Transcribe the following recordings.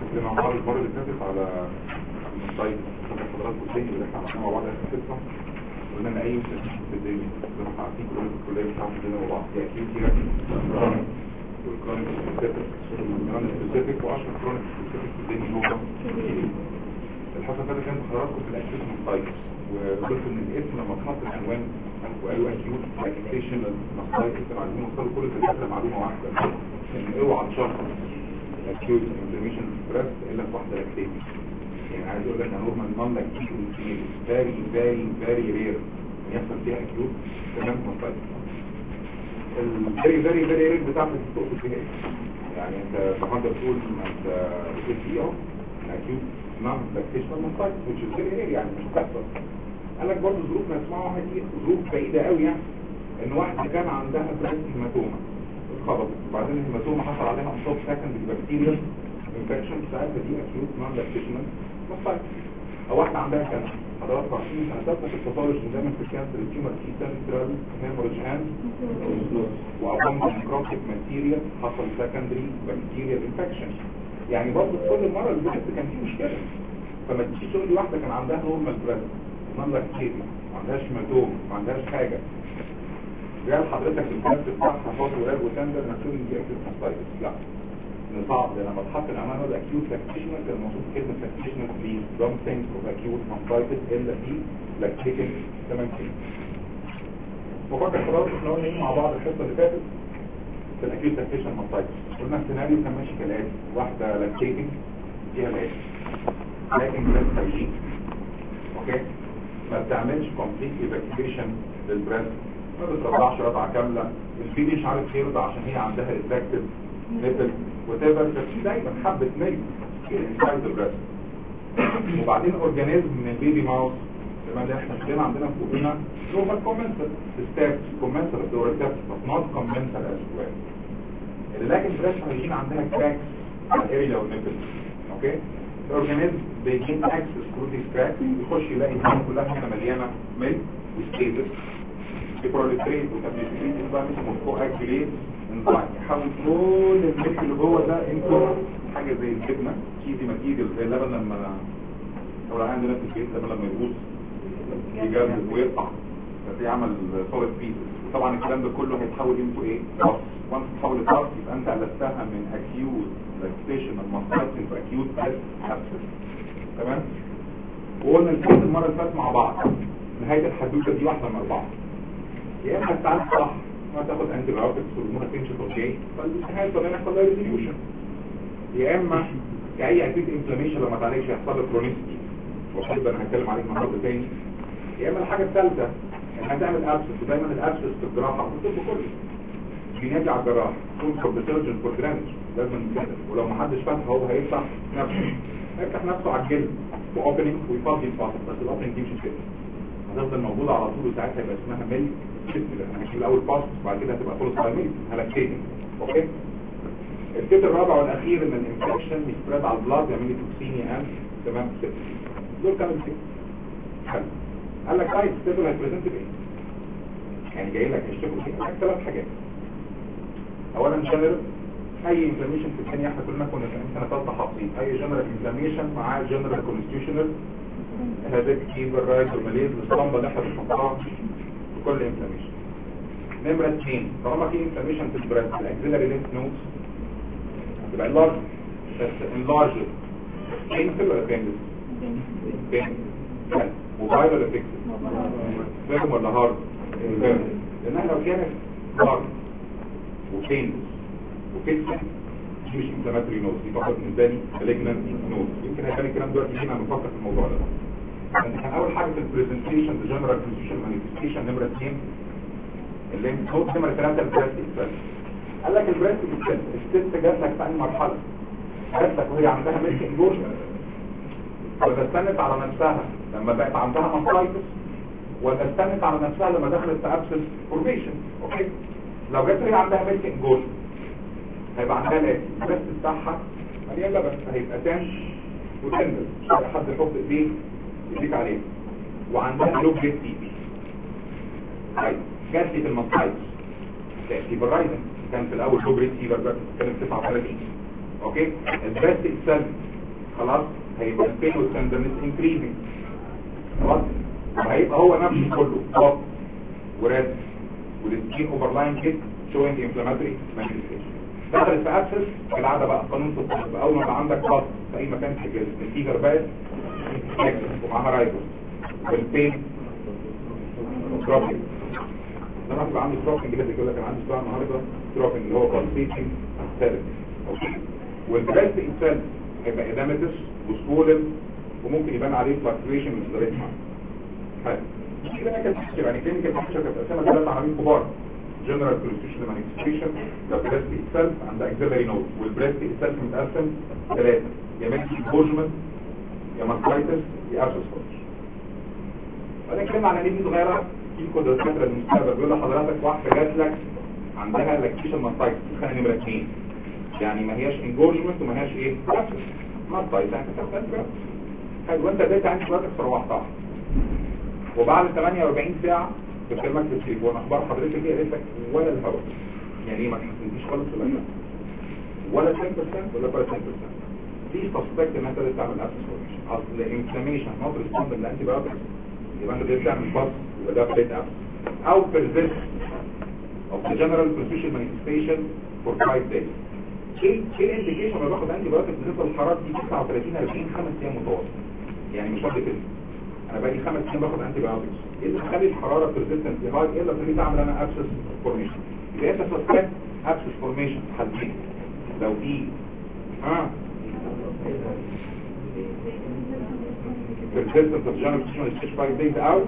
اللي مع بعض المره اللي فاتت على السايت كنا حضراتكم تاني اللي احنا عملناه مع بعض اخر قصه قلنا ان اي مسلسل في الدنيا زي ما احنا عارفين كلنا في الكليه بتاعنا عندنا مع بعض في اكيد كده والكرونيك سبيسيفيك والكرونيك سبيسيفيك و10 كرونيك سبيسيفيك في الدنيا هو الحصه اللي فاتت كانت حضراتكم في الاكسس ماستايتس وقلت ان الاسم لما اتحط العنوان وقالوا اكيوت اكسيشنال ماستايتس كانوا عايزين يوصلوا كل الدكاتره معلومه واحده ان اوعى تشخص acute inflammation breast الا في واحده لاكتيك يعني عايز اقول لك نورمال نون لاكتيك فيري فيري فيري رير يحصل فيها acute تمام ماستايتس الفيري فيري فيري رير بتاعتك تقصد فيها ايه؟ يعني انت النهارده بتقول انت بتقول فيه اهو acute non lactational mastitis which is very rare يعني مش بتحصل قال لك برضه ظروف نسمعها دي ظروف بعيده قوي يعني ان واحده كان عندها بريست هيماتوما اتخبطت وبعدين الهيماتوما حصل عليها انصاب سكند بكتيريا انفكشن ساعتها دي اكيوت نون لاكتيشنال ماستايتس او واحده عندها كانسر حضرتك عارفين سنه ثالثه في الباثولوجي دايما في الكانسر التيومر تي سنترال هيموريج اند وابومنت نكروتيك ماتيريال حصل سكندري بكتيريا انفكشن يعني برضه كل مره البريست كان فيه مشكله فما تجيش تقول لي واحده كان عندها نورمال بريست نون لاكتيشن ما عندهاش هيماتوما ما عندهاش حاجه جاء حضرتك الكلام بتاعها فوق وراد وتندر مكتوب ان دي اكيوت ماستايتس لا من صعب لما اتحط العنوان ده اكيوت لاكتيشنال كان المفروض كلمه لاكتيشنال بليز دونت ثينك اوف اكيوت ماستايتس الا في لاكتيشن تمام كده وفكر خلاص احنا قلنا ايه مع بعض الحصه اللي فاتت في الاكيوت لاكتيشن ماستايتس قلنا السيناريو كان ماشي كالاتي واحده لاكتيتنج فيها الاتي لكن بريست هيجين اوكي ما بتعملش كومبليت ايفاكيويشن للبريست ما بترضعش رضعه كامله البيبي مش عارف يرضع عشان هي عندها افكتيف نيبل وتبر ففي دايما حبه ميل في انسايد البريست وبعدين اورجانيزم من البيبي ماوس زي ما احنا عندنا عندنا فوقنا نورمال كومنسر ستاف كومنسر دورتاف بس نوت كومنسر از ويل اللي لكن بريست هيجين عندها كراكس على الاريا والنيبل اوكي الاورجانيزم بيجين اكسس ثرو ذيس كراكس يخش يلاقي الدنيا كلها هنا مليانه ميل وستيتس يبروليتريت وتابليتريت بقى اسمه فوق اكليت انزايم يحول كل الميك اللي جوه ده انتو حاجه زي الجبنه تشيزي ماتيريال زي اللبن لما لو عندنا في البيت لما لما يبوظ يجمد ويقطع فتلاقيه عمل سوليد بيس وطبعا الكلام ده كله هيتحول انتو ايه؟ بس وانس تحول لباس يبقى انت قلبتها من اكيوت لاكتيشن الماستايتس انتو اكيوت ابسس تمام؟ وقلنا الكلام المره اللي فاتت مع بعض نهايه الحدوته دي واحده من اربعه يا اما تتعالج صح ما تاخد انتي بايوتكس والامور هتمشي طبيعي فالنهايه طبيعي يحصل لها ريزوليوشن يا اما كاي اكيد انفلاميشن لما تعالجش يحصل له كرونيستي وحب انا هتكلم عليه النهارده تاني يا اما الحاجه الثالثه انها تعمل ابسس ودايما الابسس في الجراحه في الطب كله بينادي على الجراح يكون فور سيرجن فور درينج لازم كده ولو ما حدش فتح هو هيفتح نفسه هيفتح نفسه على الجلد واوبننج ويفضي الفاصل بس الاوبننج دي مش كده هتفضل موجوده على طول وساعتها يبقى اسمها ميل اسم احنا هنشيل الاول باس بعد كده هتبقى فول سبايميل هلاكتيتنج اوكي الكيت الرابع والاخير ان الانفكشن يسبريد على البلاد يعمل لي توكسينيا اند تمام كده دول كانوا كده حلو قال لك طيب ستيبل هيبريزنت بايه يعني جاي لك يشتغل في ثلاث حاجات اولا جنرال اي انفلاميشن في الثانيه احنا كلنا كنا في سنه ثالثه حاطين اي جنرال انفلاميشن مع جنرال كونستيوشنال هذاك فيبر رايد وماليز الاسطمبه اللي احنا بنحطها في كل انفلاميشن نمرة اثنين طالما في انفلاميشن في البريست الاكسيلاري لينف نودز هتبقى اللارج بس اللارج بينفل ولا بينفل؟ بينفل موبايل ولا فيكس؟ فيرم ولا هارد؟ فيرم لانها لو كانت هارد وبينفل وفيكس دي مش انفلاماتوري نودز دي فقط بالنسبه لي مالجنانت نودز يمكن هيبان الكلام دلوقتي هنا نفكر في الموضوع ده كان اول حاجه في البرزنتيشن الجنرال كونستيوشن مانيفستيشن نمره 2 اللي هو نمره 3 البريست اكسبرس قال لك البريست اكسبرس الست جات لك في اي مرحله جات لك وهي عندها ميلك انجورجن ولا استنت على نفسها لما بقت عندها ماستايتس ولا استنت على نفسها لما دخلت في ابسس فورميشن اوكي لو جت هي عندها ميلك انجورجن هيبقى عندها الاتي البريست بتاعها مليان لبن هيبقى تان وتندل مش هيبقى حد يحط ايديه يديك عليه وعندها لوب جيت تي طيب جات لي في المصايد تأتي بالرايزن كان في الاول لوب ريت فيبر بس كانت 39 اوكي البريست اتسلم خلاص هيبقى البين والتندرنس انكريزنج خلاص وهيبقى هو نفسه كله بوب وريد والسكين اوفر لاين كده شوينج انفلاماتوري مانيفستيشن دخلت في ابسس كالعاده بقى قانون في الطب اول ما يبقى عندك بط في اي مكان في الجسم الفيجر باد ومعاها رايبوس والبين دروبنج لما تبقى عندي دروبنج كده يقول لك انا عندي صداع النهارده دروبنج اللي هو بالسيتنج ثيرابي اوكي والبريست انسان هيبقى ادامتس وسكولن وممكن يبان عليه فلكتويشن من صدرات حلو دي بقى كانت بتحكي يعني كلينيكال بيكتشر كانت قسمها ثلاث عناوين كبار جنرال كونستيوشن مانيفستيشن ده بريست اكسلف عند اكسلري نود والبريست اكسلف متقسم ثلاثه يا ميكس بوجمنت يا ماستايتس يا ارسس كوتش وانا اتكلم عن دي صغيره في كود الدكاتره المستقبل بيقول لحضرتك واحده جات لك عندها لاكتيشن ماستايتس خلينا نمره اثنين يعني ما هياش انجورجمنت وما هياش ايه ارسس ماستايتس يعني تاخد انت حلو وانت اديت عندك وقتك روحتها وبعد 48 ساعه بكلمك في التليفون اخبار حضرتك ايه قالت لك ولا الهواء يعني ايه ما تحسنتيش خالص في الاكل ولا 10% ولا ولا 10% في سسبكت ان انت لسه تعمل ابسس فورميشن اصل الانفلاميشن نوت ريسبوند للانتي بايوتكس يبقى انت لازم تعمل باس يبقى ده بريد ابس او persist of the general perfusion manifestation for 5 days ايه ايه الانديكيشن لما باخد انتي بايوتكس بتفضل الحراره دي 39 40 خمس ايام متواصل يعني مش شرط كده انا بقالي خمس سنين باخد انتي بايوتكس ايه اللي تخلي الحراره بيرسيستنت هاي ايه اللي تخليني اعمل انا ابسس فورميشن يبقى انت سسبكت ابسس فورميشن حالتين لو في اه persistent of general position stage 5 days out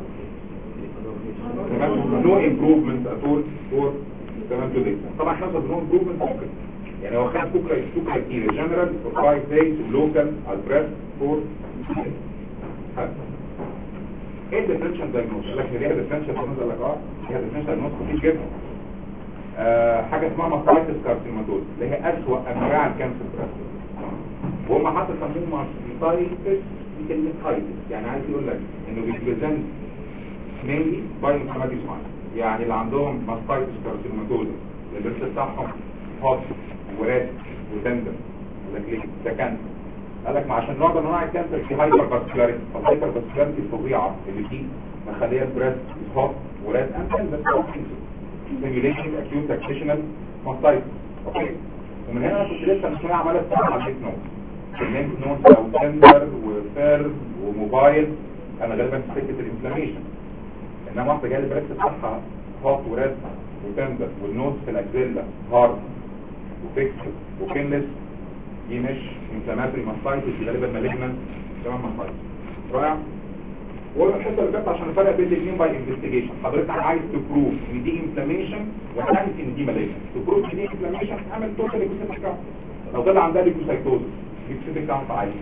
تمام no improvement at all for تمام today طبعا احنا no improvement ممكن يعني هو خد كوكرا كوكرا كتير general for 5 days local at breast for ايه الديفرنشال دايجنوز لك ليها ديفرنشال دايجنوز قال لك اه ليها ديفرنشال دايجنوز كتير جدا آه حاجه اسمها ماستايتس كارسينوماتوز اللي هي اسوأ انواع الكانسر براست وهم حتى سموه ماستايتس بكلمه هايتس يعني عايز يقول لك انه بيبريزنت مينلي باي انفلاماتوري ساين يعني اللي عندهم ماستايتس كارسينوماتوز البرست بتاعهم هوت وريد وتندر لك ليه ده كانسر قال لك ما عشان نوع من انواع الكانسر في هايبر فاسكولاريتي الهايبر فاسكولاريتي الفظيعه اللي دي مخليه البريست هوت وريد اند بس سيميوليشن اكيوت اكسيشنال ماستايتس اوكي ومن هنا كنت لسه مش عمال استعمل على النوت اللينك نوت او تندر وفير وموبايل انا غالبا في سكه الانفلاميشن انما واحده جايه البريست بتاعها هوت وريد وتندر والنوت في الاكزيلا هارد وفيكسد وكينلس دي مش انفلاماتوري ماستايتس غالبا مالجنانت كمان ماستايتس رائع وقلنا الحته اللي فاتت عشان نفرق بين الاثنين باي انفستيجيشن حضرتك عايز تبروف ان دي انفلاميشن وعايز ان دي مالجنانت تبروف ان دي انفلاميشن اعمل توتال ليكوسيتيك كاونت لو طلع عندها ليكوسايتوزس ليكوسيتيك كاونت عالي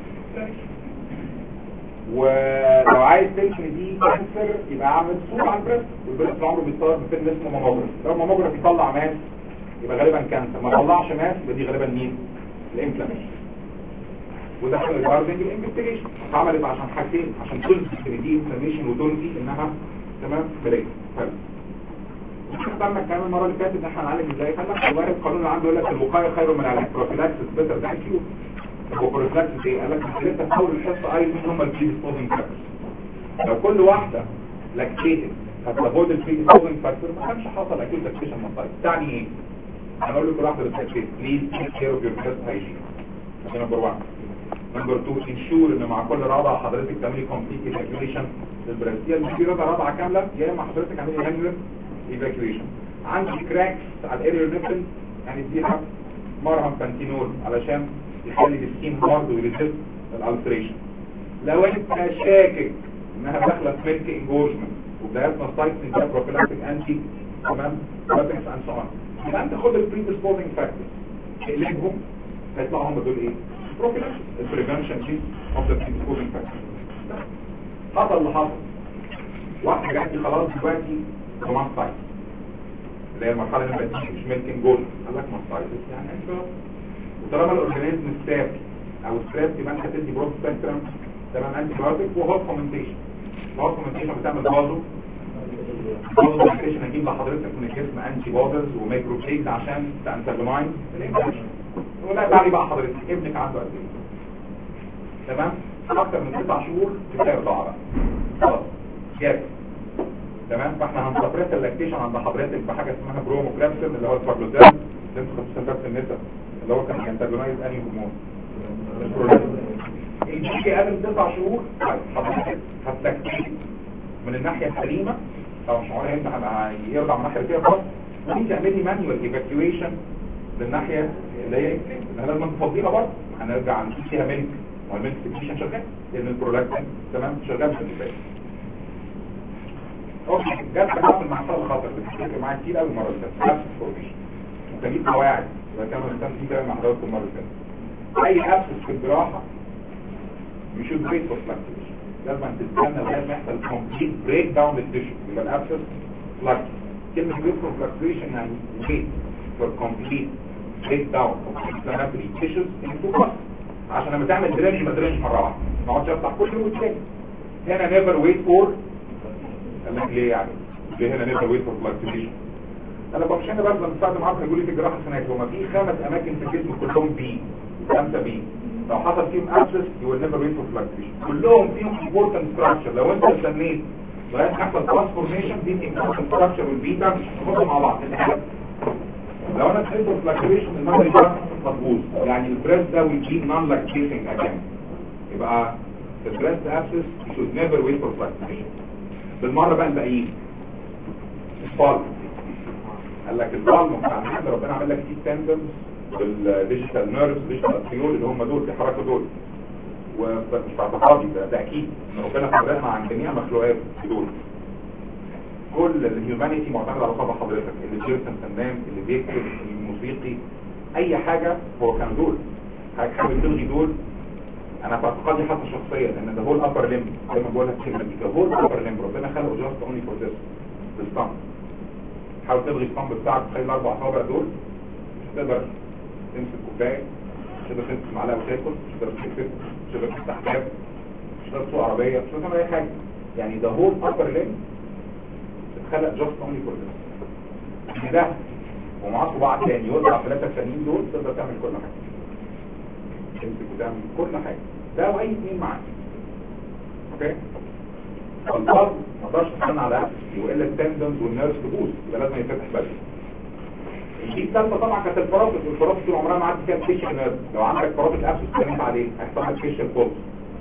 ولو عايز تمشي دي كانسر يبقى اعمل صوره على البريست والبريست عمره بيتصور بفيلم اسمه ماموجراف لو ماموجراف يطلع ماس يبقى غالبا كانسر ما طلعش ماس يبقى دي غالبا مين الانفلاميشن ودخل الباردنج الانفستيجيشن اتعملت عشان حاجتين عشان تثبت ان دي انفلاميشن وتنفي انها تمام بلاي حلو استنى الكلام المره اللي فاتت ان احنا هنعالج ازاي قال لك والله القانون اللي عنده يقول لك الوقايه خير من العلاج بروفيلاكسس بيتر ذان كيور هو بروفيلاكسس ايه قال لك انت تحاول الحصه اي مين هم البريديسبوزنج فاكتورز لو كل واحده لاكتيتد هتابود البريديسبوزنج فاكتور ما كانش حصل اكيد لاكتيشن مصايب تعني ايه هنقول لكل واحده بتلاكتيت بليز تيك كير اوف يور هيلث هايجين نمبر 1 نمبر 2 انشور ان مع كل رضعه حضرتك تعملي كومبليت ايفاكيويشن للبريست يا اما في رضعه رضعه كامله يا اما حضرتك اعملي هانجر ايفاكيويشن عندي كراكس على الاريور نيبل يعني اديها مرهم بانتينول علشان يخلي السكين هارد ويريزيست الالتريشن لو انت شاكك انها داخله في ميلك انجورجمنت وبدايتنا سايتس ان بروفيلاكتيك انتي تمام بروتكس اند سو اون يبقى انت خد البريديسبوزنج فاكتورز اقلبهم هيطلعوا هم دول ايه prophylaxis البريفنشن دي اوف ذا بريديسبوزنج فاكتور حصل اللي حصل واحد جات لي خلاص دلوقتي كمان سايت اللي هي المرحله اللي بقت مش ميلكن جول قال لك ماستايتس يعني انت وطالما الاورجانيزم ستاب او ستريس يبقى انت هتدي برود سبيكترم تمام انتي بايوتيك وهوت كومنتيشن الهوت كومنتيشن بتعمل بازو بازو كومنتيشن هجيب لحضرتك من الجسم انتي بودرز ومايكرو بليز عشان تانترماين الانفكشن ولا تعالي بقى حضرتك ابنك عنده قد ايه تمام اكتر من تسع شهور كفايه رضاعه بقى خلاص جاب تمام فاحنا هنسبريس اللاكتيشن عند حضرتك بحاجه اسمها بروموكلابسين اللي هو الفاجلوزان اللي انتوا كنتوا سنتات في النساء اللي هو كان ينتاجونايز انهي هرمون الجي قبل تسع شهور طيب حضرتك هتلاكتيت من الناحيه السليمه او مش هقول انت يرضع من الناحيه اللي فيها خالص ودي تعملي مانيوال ايفاكيويشن للناحيه اللي هي احنا لازم نفضيها برضه هنرجع نشوف فيها ملك والملك سكريشن شغال لان البرولاكتين تمام شغال في البدايه اوكي جت بقى في المحصول الخطر بتفتكر معايا كتير قوي المره اللي فاتت نفس الفورميشن وتجيب قواعد يبقى كان الانسان دي كده مع حضراتكم المره اللي فاتت اي ابسس في الجراحه you should wait for fluctuation لازم تستنى لغايه ما يحصل complete break down للتيشو يبقى الابسس fluctuate كلمه wait for fluctuation يعني wait for complete break down of inflammatory tissues into pus عشان لما تعمل درينج ما درينج مره واحده ما اقعدش افتح كل يوم تاني هنا never wait for قال لك ليه يعني ليه هنا never wait for fluctuation انا بقى مش انا بس بستخدم عقل يقول لي في الجراحه السنويه هما في خمس اماكن في الجسم كلهم بي خمسه بي لو حصل فيهم ابسس يو ويل نيفر ويت فور فلكتويشن كلهم فيهم امبورتنت ستراكشر لو انت استنيت لغايه ما يحصل ترانسفورميشن دي امبورتنت ستراكشر والبيتا مش هتحطهم مع بعض لو انا استنيت فور فلكتويشن الميموري ده مظبوط يعني البريس ده ويجي نون لاكتيشن اجين يبقى البريست ابسس should never wait for fluctuation بالمره بقى الباقيين الفالم قال لك الفالم بتاع الحمد ربنا عمل لك فيه تندمز بالديجيتال نيرفز ديجيتال اتريول اللي هم دول بيحركوا دول ومش في اعتقادي ده, ده اكيد ان ربنا خلقنا عن جميع مخلوقات دول كل الهيومانيتي معتمد على طبع حضرتك اللي بيرسم فنان اللي بيكتب الموسيقي اي حاجه هو كان دول حاجه حابب تلغي دول انا في اعتقادي حتى شخصيا ان ده هو الابر ليم زي ما بقول لك الكلمه دي ده هو الابر ليم ربنا خلقه جاست اونلي فور ذس الصمت حاول تلغي الصمت بتاعك تخلي الاربع صوابع دول مش هتقدر تمسك كوبايه مش هتقدر تمسك معلقه وتاكل مش هتقدر تكتب مش هتقدر تفتح كتاب مش هتقدر تسوق عربيه مش هتقدر تعمل اي حاجه يعني ده هو الابر ليم اتخلق جاست اونلي فور ذس ده ومعاه صباع تاني يوزع ثلاثة ثانيين دول تقدر تعمل كل حاجه تمسك وتعمل كل حاجه ده واي اثنين معاك اوكي الفاظ ما اقدرش استنى على اكل والا التندنز والنيرفز تبوظ يبقى لازم يتفتح بدري دي الثالثه طبعا كانت الفرافس والفرافس طول عمرها ما عدت فيها فيشل نيرف لو عندك فرافس ابسس اتكلمت عليه هيحصل لك فيشل بولس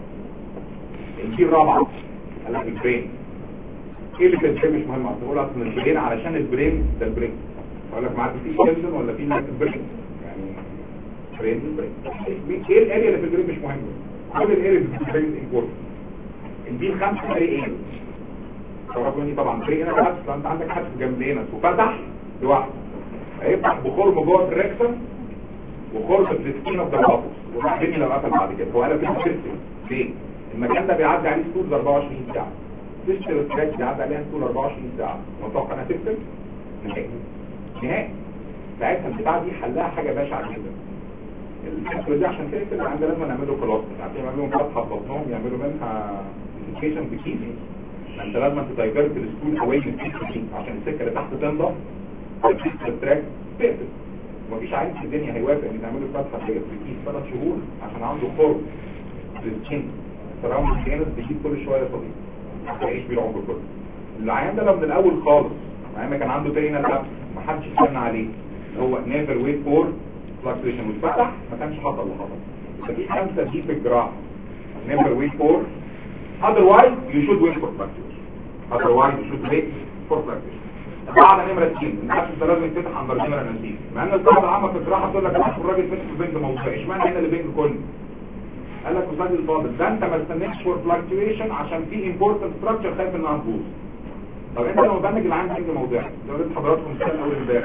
دي الرابعه قال لك البرين ايه اللي في البرين مش مهم اصل بقول اصل البرين علشان البرين ده البرين اقول لك معدي فيه تندن ولا فيه نيرف برين يعني برين البرين ايه الاريا اللي في البرين مش مهم كل الاريا اللي في البرين امبورتنت دي الخمسه اري ايه تعرفوا اني طبعا بري هنا حدث لو انت عندك حدث جنب هنا وفتح لوحده هيفتح بخرم جوه الريكسن وخرم في السكين اوف ذا بابس وبعدين لو قفل بعد كده هو قال في سيستم ليه المكان ده بيعدي عليه ستول 24 ساعه سيستم الستريتش بيعدي عليها ستول 24 ساعه متوقع انها تقفل نهائي نهائي ساعتها البتاعه دي حلها حاجه بشعه جدا الفكره دي عشان تقفل عندنا لازم نعمله خلاص عشان يعملوا فتحه في بطنهم يعملوا منها ديسكيشن بكيس انت لازم تدايفرت السكول اواي من السكه عشان السكه اللي تحت تنضف التراك تقفل ومفيش عيل في الدنيا هيوافق ان تعملوا فتحه في الكيس ثلاث شهور عشان عنده خرم للسكين تراوم الجانب بيجيب كل شويه صديق يعيش بيه العمر كله العيان ده لو من الاول خالص مع ما كان عنده تيرينال لابس ما حدش استنى عليه اللي هو نيفر ويت فور فلكتويشن واتفتح ما كانش حصل اللي حصل فدي خمسه دي في الجراحه نيفر ويت فور otherwise you should wait for fluctuation otherwise you should wait for fluctuation القاعدة نمرة 2 الناس لازم يتفتح عن برجمة النسيج مع ان القاعدة العامة في الجراحة تقول لك الاخر الراجل فتح البنج موضوع اشمعنى هنا اللي بنج كله قال لك استاذ الفاضل ده انت ما استنيتش فور فلكتويشن عشان في امبورتنت ستراكشر خايف انها تبوظ طب انت لما بنج العام بنج موضوعي زي ما قلت حضراتكم مثال اول امبارح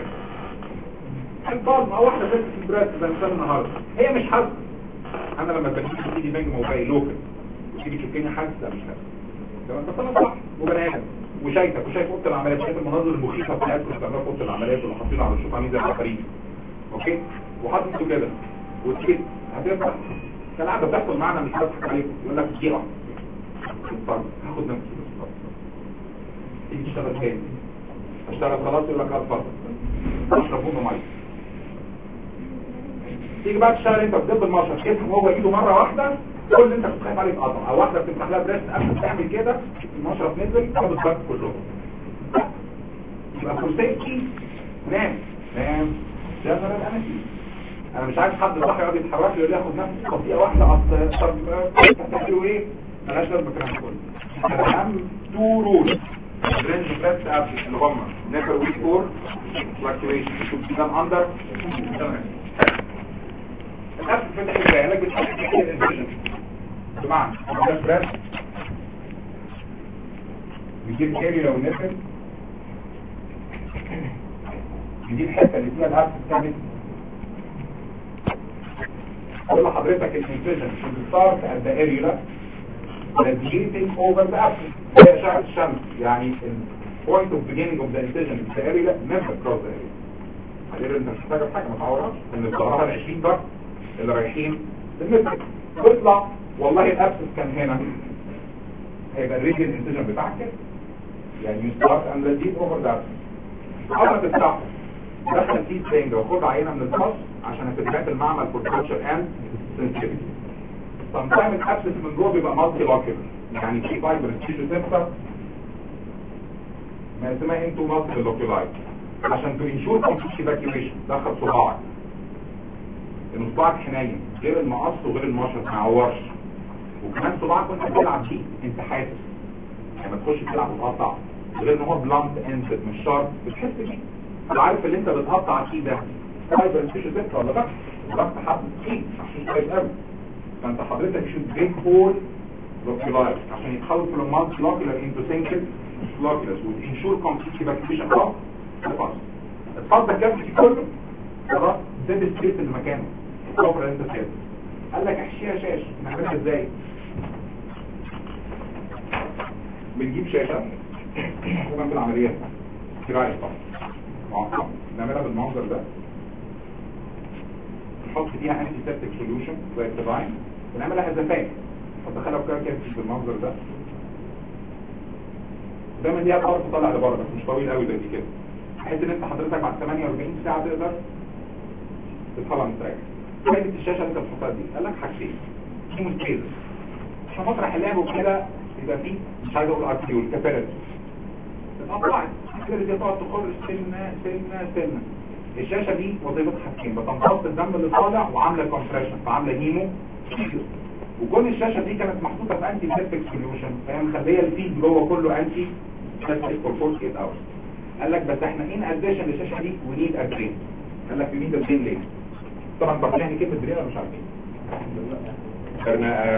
الفاضل او واحدة ست في البراس زي مثال النهارده هي مش حاسه انا لما بنج ايدي بنج موضعي لوكال تيجي تشوفيني حاسه مش حاسه لما انت طلع صح وبني ادم وشايفك وشايف اوضه العمليات شايف المناظر المخيفه بتاعتكم اللي بتعملوها في اوضه العمليات واللي حاطينه على الشوف عاملين زي العفاريت اوكي وحاطط انتوا كده وتيجي هتفتح كالعاده بتحصل معانا مش هضحك عليكم يقول لك دقيقه هاخد نفسي بس تيجي تشتغل تاني اشتغل خلاص يقول لك اتفضل اشرب بومه ميه تيجي بقى تشتغل انت بتدب المشرط يسحب هو ايده مره واحده كل اللي انت كنت خايف عليه يتقطع او واحده بتفتح لها بريست قبل تعمل كده المشرط نزل خد الضغط كله يبقى فور سيفتي نام نام ده انا انا انا مش عايز حد صح يقعد يتحرك لي يقول لي ياخد نفس قضيه واحده اصل طب هتعملوا ايه مالهاش لازمه الكلام كله اهم تو رولز رينج بريست اب اللي هم نيفر ويك فور فلاكتويشن should be done under الأسف فتح ازاي لك بتحط كده الانفيجن بمعنى ده بريست بيجيب كاري لو نفل بيجيب الحته اللي فيها الابس بتعمل اقول لحضرتك الانفيجن should start at the area radiating over the abscess هي اشعه الشمس يعني ال point of beginning of the incision في the area never cross the area غير انت مش محتاجه في حاجه ما تعورهاش ان الظهرها ال 20 ضغط اللي رايحين للمثل تطلع والله الابسس كان هنا هيبقى الريجن انسيجن بتاعك كده يعني يستارت اند لذيذ اوفر ذات اول ما تفتحه دخل فيه سينج وخد عينه من الفص عشان هتبقى المعمل فور كلتشر اند سنسيتيفيتي sometimes الابسس من جوه بيبقى مالتي لاكر يعني في فايبر تيشو سيبتا ما اسمها انتو مالتي لوكيلايت عشان تو انشور كومبليت ايفاكيويشن دخل صباعك ان صباعك حنين غير المقص وغير المشرط ما يعورش وكمان صباعك وانت بتلعب فيه انت حاسس يعني ما تخش تلعب وتقطع غير ان هو بلانت اند مش شرط بتحس بيه انت عارف اللي انت بتقطع فيه ده فايبر تيشو سيبتا ولا لا ضغط حبل فيه عشان كويس قوي فانت حضرتك شوت بريك هول لوكيلايت عشان يتحول من مالتي لوكيلر انتو سنجل لوكيلس وتنشور كومبليت ايفاكيويشن خلاص خلاص اتفضل الكابس كله خلاص زاد السبيس اللي مكانه الكفر اللي انت سايبه قال لك احشيها شاش نعملها ازاي بنجيب شاشه طبعا في العمليات كرايه طبعا معقم نعملها بالمنظر ده نحط فيها انتي سيبتيك سوليوشن زي التباين ونعملها هزفات فتدخلها في كده بالمنظر ده دايما دي هتعرف تطلع لبره بس مش طويل قوي زي دي كده بحيث ان انت حضرتك بعد 48 ساعه تقدر تطلع مستريح فايدة الشاشه اللي انت بتحطها دي قال لك حاجتين كيموستيزس عشان مطرح اللعب وكده يبقى فيه مش عايز اقول ارتيول كفرد اتقطعت كده دي تقعد تخر سنه سنه سنه الشاشه دي وظيفتها حاجتين بتمتص الدم اللي طالع وعامله كومبريشن فعامله هيمو وكل الشاشه دي كانت محطوطه في انتي سيبتيك سوليوشن فهي مخليه الفيد جوه كله انتي سيبتيك فور 48 اورز قال لك بس احنا ان اديشن للشاشه دي ونيد ادرين قال لك يونيد ادرين ليه طبعا طب يعني كلمه درين ولا مش عارفين احنا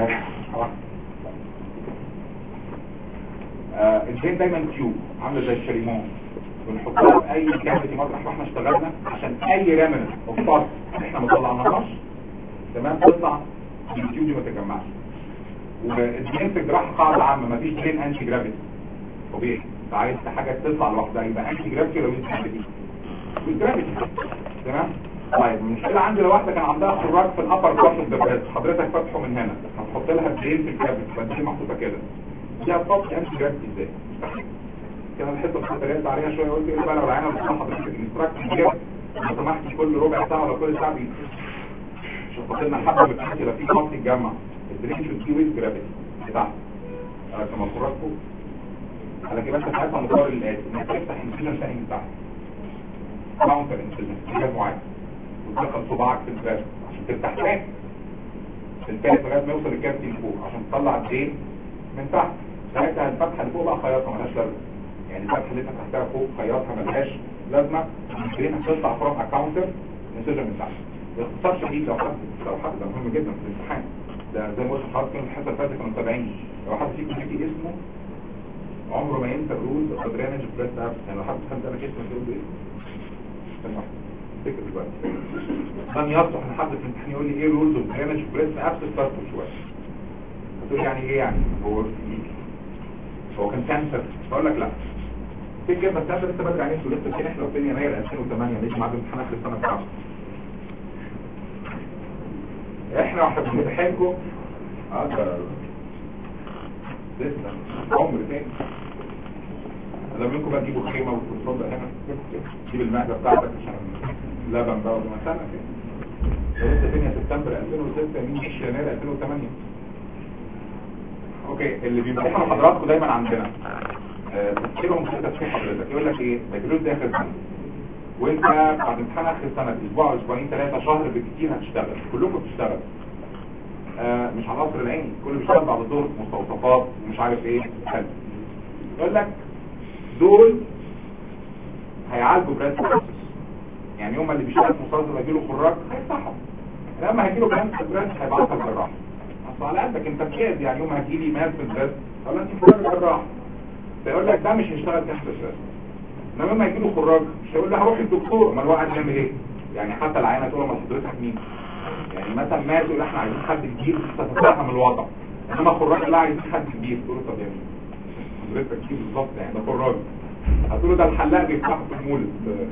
آه الدرين دايما تيوب عامله زي الشريمون بنحطها في اي كافيتي مطرح ما احنا اشتغلنا عشان اي ريمنت اوف بارت احنا ما طلعناهاش تمام تطلع التيوب دي ما تتجمعش والدرين في الجراحه قاعده عامه ما فيش درين انتي جرافيتي طبيعي انت عايز حاجه تطلع لوحدها يبقى انتي جرافيتي لو انت جرافيتي والجرافيتي تمام طيب المشكله عندي لو واحده كان عندها خراج في الابر بارت اوف ذا حضرتك فاتحه من هنا هتحط لها درين في الكابيت فدي محطوطه كده دي هتحط انتي جرافيتي ازاي مستحيل كان الحته بتاعت رياض عليها شويه قلت ايه بقى لو العينه بتطلع حضرتك الانستراكشن جاب لو سمحت كل ربع ساعه ولا كل ساعه بي شوف لنا حبه بتحكي لا في خط يتجمع الدرين شو تي ويز جرافيتي بتاعها كما الخراج فوق على كده انت ساعتها مقرر الاتي انك تفتح انسجن ثاني من تحت ماونتر انسجن جهاز معين وتدخل صباعك في الفاس عشان تفتح تاني الفاس لغايه ما يوصل الكابتن فوق عشان تطلع الدين من تحت ساعتها الفتحه اللي فوق بقى خياطها ملهاش لازمه يعني الفتحه اللي انت فتحتها فوق خياطها ملهاش لازمه الدين هتطلع فروم اكاونتر انسجن من تحت باختصار شديد لو حد لو حد ده مهم جدا في الامتحان ده زي ما قلت لحضرتك كانوا الحصه اللي فاتت كانوا متابعين لو حد فيكم يجي اسمه عمره ما ينسى الرولز اوف درينج بريس ابس يعني لو حد فهمت انا اسمه يقول له ايه استنى واحد افتكر دلوقتي لم يصلح ان حد في الامتحان يقول لي ايه رولز اوف درينج بريس ابس استفسر شويه هتقول يعني ايه يعني هو هو كان كانسر بقول لك لا فكر بس انت لسه بدري عليه لسه كده احنا في يناير 2008 لسه معاد امتحان اخر السنه بتاعته احنا واحنا بنمتحنكم اه ده لسه عمر تاني لما منكم بقى تجيبوا خيمه وتوصلوا هنا تجيب المعده بتاعتك عشان لبن بقى وما سنه كده لسه تانية سبتمبر 2006 مين مش يناير 2008 اوكي اللي بيمتحنوا حضراتكم دايما عندنا آه، تفكيرهم في تفكير حضرتك يقول لك ايه بكالوريوس ده اخر سنه وانت بعد امتحان اخر سنه اسبوع اسبوعين ثلاثه شهر بالكثير هتشتغل كلكم بتشتغل آه، مش على القصر العيني كله بيشتغل بعد الظهر في مستوصفات ومش عارف ايه حلو يقول لك دول هيعالجوا بريست كانسر يعني يوم اللي بيشتغل في مستوصف هيجيله خراج هيفتحهم لما هيجيله كانسر بريست هيبعتها جراح اصل على قدك انت بكاد يعني يوم هتجيلي مات في البريست خلاص انت محتاج جراح فيقول لك ده مش هيشتغل تحت بريست انما لما يجيله خراج مش هيقول له هروح الدكتور ما الواحد يعمل ايه يعني حتى العينه تقول له ما حضرتك مين يعني مثلا ما تقول احنا عايزين حد كبير تتفهم الوضع انما خراج لا عايزين حد كبير تقول له طب يا مين حضرتك كبير بالظبط يعني ده خراج هتقول له ده الحلاق بيفتحه في المولد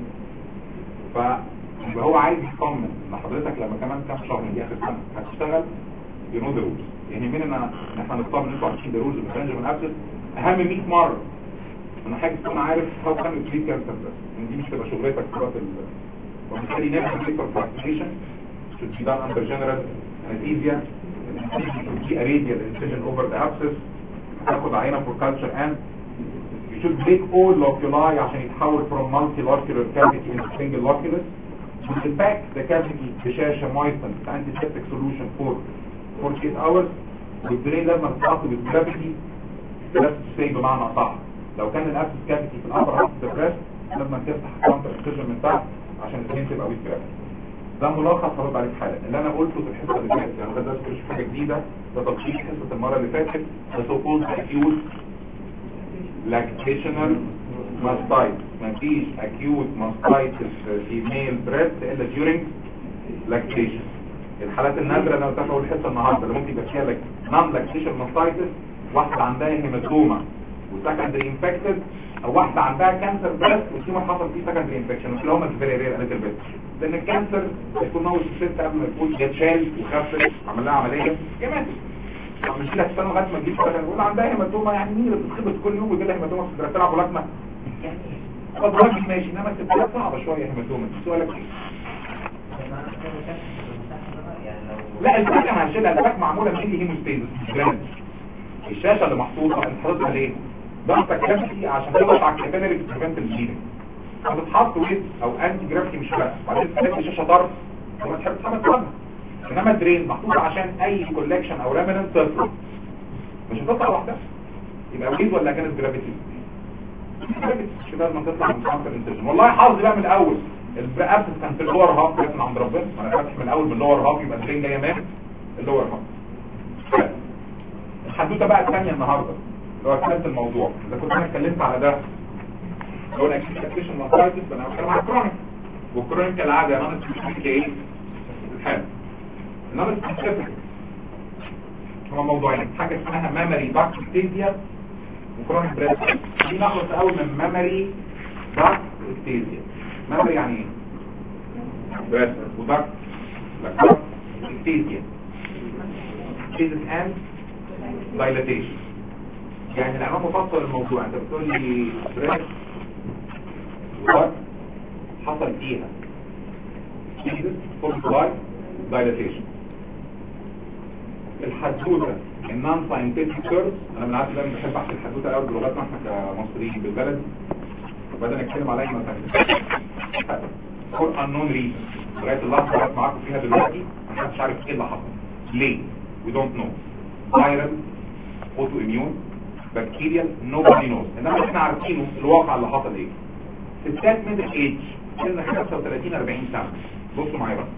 ف يبقى هو عايز يطمن ان حضرتك لما كمان كام شهر دي اخر سنه هتشتغل يو نو ذا رولز يعني من ان ان احنا نطمن ان انتوا عارفين ذا رولز من ابسس اهم 100 مره ان حاجه تكون عارف هاو كان تريت كانسر بس ان دي مش تبقى شغلتك في وقت ال وبالتالي نفس الفكره فراكتيشن should be done under general anesthesia should be a radial incision over the abscess تاخد عينه for culture and you should break all loculi عشان يتحول from multilocular cavity into single loculus to pack the cavity بشاشة moistened antiseptic solution for 48 hours والدرين لازم تتحط بالجرافيتي لازم تسي بمعنى صح لو كان الابسس كافيتي في الابر هاف بريست لازم تفتح كاونتر اكسجن من تحت عشان الاثنين تبقى ويت جرافيتي ده ملخص هرد عليك حالا اللي انا قلته في الحصه اللي فاتت يعني لغايه دلوقتي مش حاجه جديده ده تلخيص حصه المره اللي فاتت ده سو كولد اكيوت لاكتيشنال ماستايتس مفيش اكيوت ماستايتس في ميل بريست الا during لاكتيشن الحالات النادره اللي انا قلتها في اول حصه النهارده اللي ممكن يبقى فيها نون لاكتيشن ماستايتس واحده عندها هيماتوما وسكندري انفكتد او واحده عندها كانسر بريست والتيومر حصل فيه سكندري انفكشن مش هما الفيري رير قالت البيت لان الكانسر يكون موت الست قبل ما يكون جت شال وخفت عمل لها عمليه يا ماتت طب مش لها تستنى لغايه ما تجيب سكندري نقول عندها هيماتوما يعني مين اللي بتتخبط كل يوم ويجي لها هيماتوما في الدراسه تلعب بلاتما يعني طب راجل ماشي انما الستات صعبه شويه هيماتوما سؤالك ايه؟ لا الفاكهه هنشيلها الفاكهه معموله من اللي هيموستيزس جراند الشاشه اللي محطوطه انت حاططها ليه؟ ضغطك كافي عشان تضغط على الكابيلاري بريفنت البليدنج هتتحط ويز او انتي جرافيتي مش فارقه بعدين تحط الشاشه ضرب وما تحب تحمل تحمل انما الدرين محطوط عشان اي كولكشن او ريمننت تطلع مش هتطلع لوحدها يبقى ويز ولا كانت جرافيتي جرافيتي مش لازم تطلع من كاونتر انتجن والله حظي بقى من الاول الابسس كان في اللور هاف جت من عند ربنا ما انا فاتح من الاول من اللور هاف يبقى الدرين جايه من اللور هاف الحدوته بقى الثانيه النهارده اللي هو ثالث الموضوع اذا كنت انا اتكلمت على ده لو انا اكسبكتيشن ماسايتس انا بتكلم على الكرونيك والكرونيك كالعاده انا سبيسيفيك ايه الحال انما سبيسيفيك هما موضوعين حاجه اسمها ميموري باكتيريا وكرونيك بريست دي نخلص اول من ميموري باكتيريا ميموري يعني ايه بريست ودارك باكتيريا فيزيس اند dilatation يعني العنوان مفصل الموضوع انت بتقول لي بريس وات حصل فيها فول لايف dilatation الحدوته النون ساينتفك كيرف انا من عارف دايما بحب احكي الحدوته قوي بلغتنا احنا كمصريين بالبلد وبدأنا نتكلم عليها مثلا فور unknown reason لغايه اللحظه اللي معاكم فيها دلوقتي ما حدش عارف ايه اللي حصل ليه we don't know viral اوتو اميون بكتيريال nobody knows انما احنا عارفينه الواقع اللي حصل ايه ستات ميدل ايج سن 35 40 سنه بصوا معايا بقى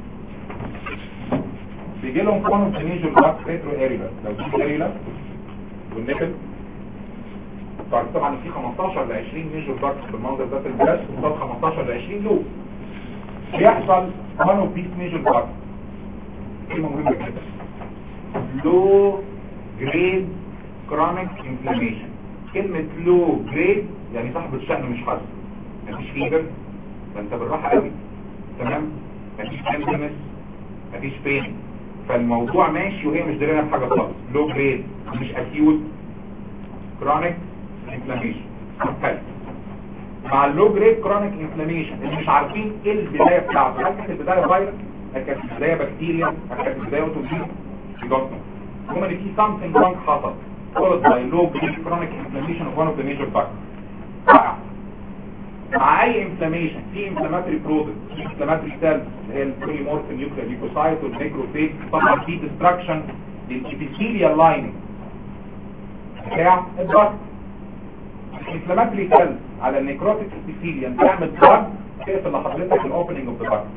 بيجي لهم كونو ميجور باك ريترو اريلا لو دي اريلا والنبل طبعا طبعا في 15 ل 20 ميجور باك بالمنظر ده في البلاس وصل 15 ل 20 لوب بيحصل كونو بيس ميجور باك كلمه مهمه جدا لو جريد كرونيك انفلاميشن كلمة لو جريد يعني صاحب الشأن مش حاسس مفيش فيبر ده انت بالراحة قوي تمام مفيش انفلامس مفيش بين فالموضوع ماشي وهي مش دارينا بحاجة خالص لو جريد مش اكيوت كرونيك انفلاميشن حلو مع اللو جريد كرونيك انفلاميشن اللي مش عارفين ايه البداية بتاعته هل كانت البداية فيروس هل كانت البداية بكتيريا هل كانت البداية اوتوجين في جسمه هما اللي في something wrong حصل followed by low grade chronic inflammation of one of the major ducts رائع مع اي انفلاميشن في انفلاماتوري برودكت في انفلاماتوري سيلز اللي هي البوليمورف نيوكلير ليكوسايت والميكروفيج طبعا في ديستراكشن للابيثيليال لايننج بتاع الضغط الانفلاماتوري سيلز على النيكروتيك ابيثيليال تعمل ضغط تقفل لحضرتك الاوبننج اوف ذا ضغط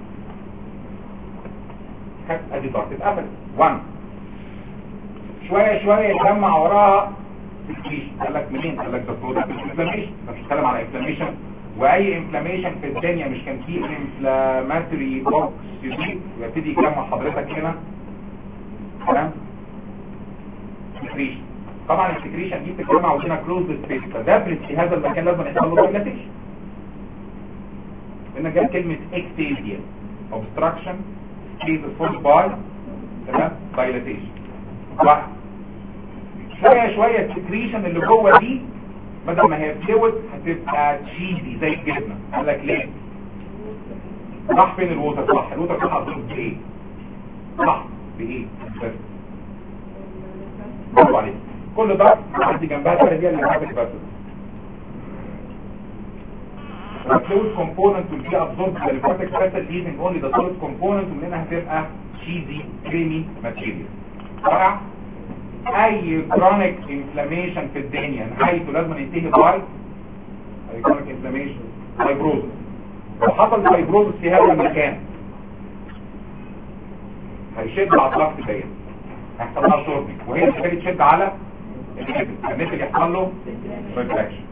ادي ضغط اتقفل 1 شويه شويه يتجمع وراها سكريشن قال لك منين قال لك ده برودكت انفلاميشن انت بتتكلم على انفلاميشن واي انفلاميشن في الدنيا مش كان فيه انفلاماتوري بوكس يزيد يبتدي يجمع حضرتك هنا تمام سكريشن طبعا السكريشن دي بتتجمع وهنا كلوز سبيس فده في هذا المكان لازم يحصل له دايلاتيشن هنا جت كلمه اكتيزيا obstruction is followed by تمام dilatation واحد شوية شوية السكريشن اللي جوه دي بدل ما هي فلويد هتبقى تشيزي زي الجبنة قال لك ليه راح فين الووتر صح الووتر صح هتضرب بايه صح بايه بس برافو عليك كل ده عندي جنبها تربيه اللي هتبقى بس The fluid component will be absorbed by the cortex vessel using only the solid component ومن هنا هتبقى cheesy creamy material. رائع اي كرونيك انفلاميشن في الدنيا نهايته لازم ينتهي باي اي كرونيك انفلاميشن فايبروز لو حصل فايبروز في هذا المكان هيشد على الضغط ديت هيحصل لها شورتنج وهي اللي تشد على النفس النفس يحصل له ريفلكشن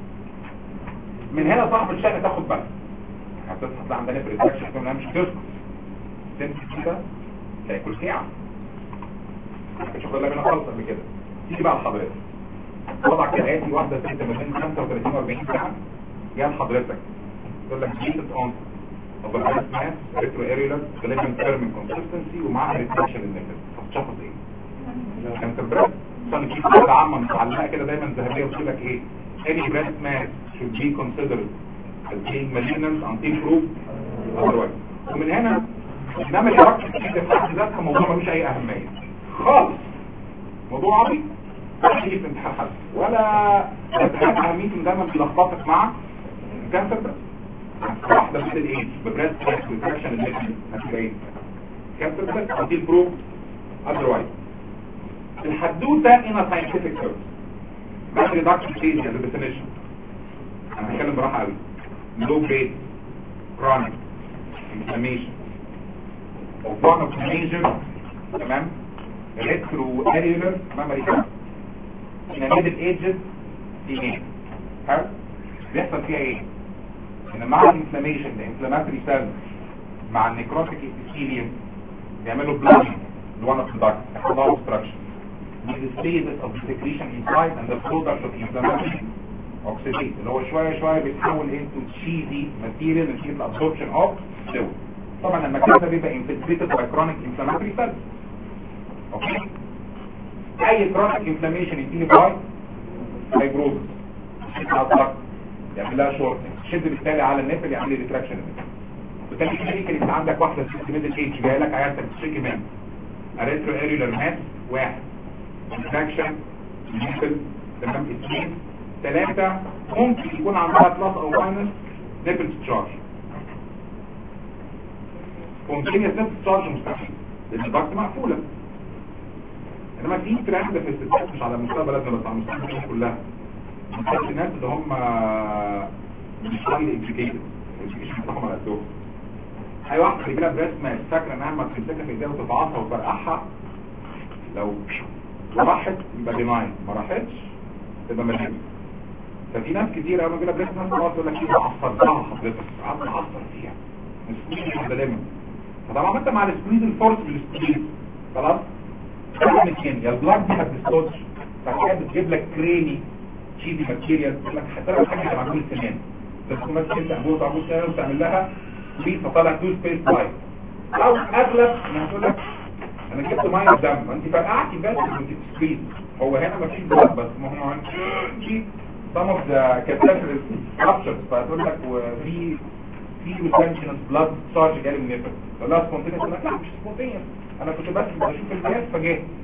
من هنا صاحب الشأن تاخد بالك هتصحى تلاقي عندها نفس ريفلكشن تقول لها مش تسكت تمسك كده تلاقي كل ساعه مش واخد بالك منها خالص قبل كده تيجي بقى لحضرتك وضع كالاتي واحده ست ما بين 35 و 40 ساعه جايه لحضرتك تقول لك جيت اون طب الحاجات ماس ريترو اريولار غالبا تيرمين كونسستنسي ومعاها ريتنشن النفس هتشخص ايه؟ كانت بريست عشان في قاعده عامه متعلقه كده دايما ذهبيه بتقول لك ايه؟ any breast mass should be considered as being malignant until proved otherwise ومن هنا انما الحركه في حد ذاتها موضوع ملوش اي اهميه خالص موضوع عبيط ولا يجي في امتحان حد ولا امتحان اهميته دايما بيلخبطك مع كانسر بريست واحده من الايدج ببريست ريتراكشن الليجن هتبقى ايه كانسر بريست until proved otherwise الحدوته هنا scientific terms بعد ريدكشن ستيج يعني ديفينيشن انا هتكلم براحه قوي لو جريد كرونيك انفلاميشن of one of the major تمام retro اريولر memory in a middle ages female حلو بيحصل فيها ايه ان مع الانفلاميشن الانفلاماتوري سيلز مع النيكروتيك epithelium بيعملوا بلانج لون اوف ذا يحصل لها obstruction with the stages of the secretion inside and the product of inflammatory oxidase اللي هو شوية شوية بيتحول into cheesy material نتيجة absorption of fluid طبعا المكان ده بيبقى infiltrated by chronic inflammatory cells اوكي اي chronic inflammation ينتهي باي fibrosis يعمل لها شورتنج شد بالتالي على النفل يعمل لي ريتراكشن بالتالي كلينيكال انت عندك واحده ست ميدل ايج جايه لك عيادتك بتشتكي من اريترو اريولار ماس واحد انفكشن نيفل تمام اثنين ثلاثة ممكن يكون عندها بلس او ماينس نيفل تشارج كونتينيوس نيفل تشارج مستحيل لان الضغط مقفولة انما في ترند في الستات مش على مستوى بلدنا بس على مستوى الدنيا كلها بتلاقي الناس اللي هم مش هايلي اديوكيتد الاديوكيشن بتاعهم على قدهم اي واحده بيجي لها بريست ماس فاكره انها ما تمسكها في ايديها وتفعصها وتفرقعها لو راحت يبقى ديناين ما راحتش تبقى مليئة ففي ناس كتير قوي كده بريست ناس خلاص يقول لك ايه عصرتها حضرتك قعدت اعصر فيها مسكين واحده ليمون فطبعا عملت مع السكويز الفورس بالسكويز خلاص تعمل اثنين يا البلاك دي ما بتستوتش فكده بتجيب لك كريمي تشيزي ماتيريال تقول لك حتى لو حاجه معمول سنان بس تكون ماسك انت ابوه تعمل سنان وتعمل لها سويت فطلع تو سبيس لايت او اغلب انا هقول لك انا جبت ميه دم انت فرقعتي بس انت سكويز هو هنا مفيش بلاد بس ما هو في some of the capillaries structures فتقول لك وفي في retention blood charge جالي من النفس فلا سبونتينيوس لا مش سبونتينيوس انا كنت بس بشوف الجهاز فجاه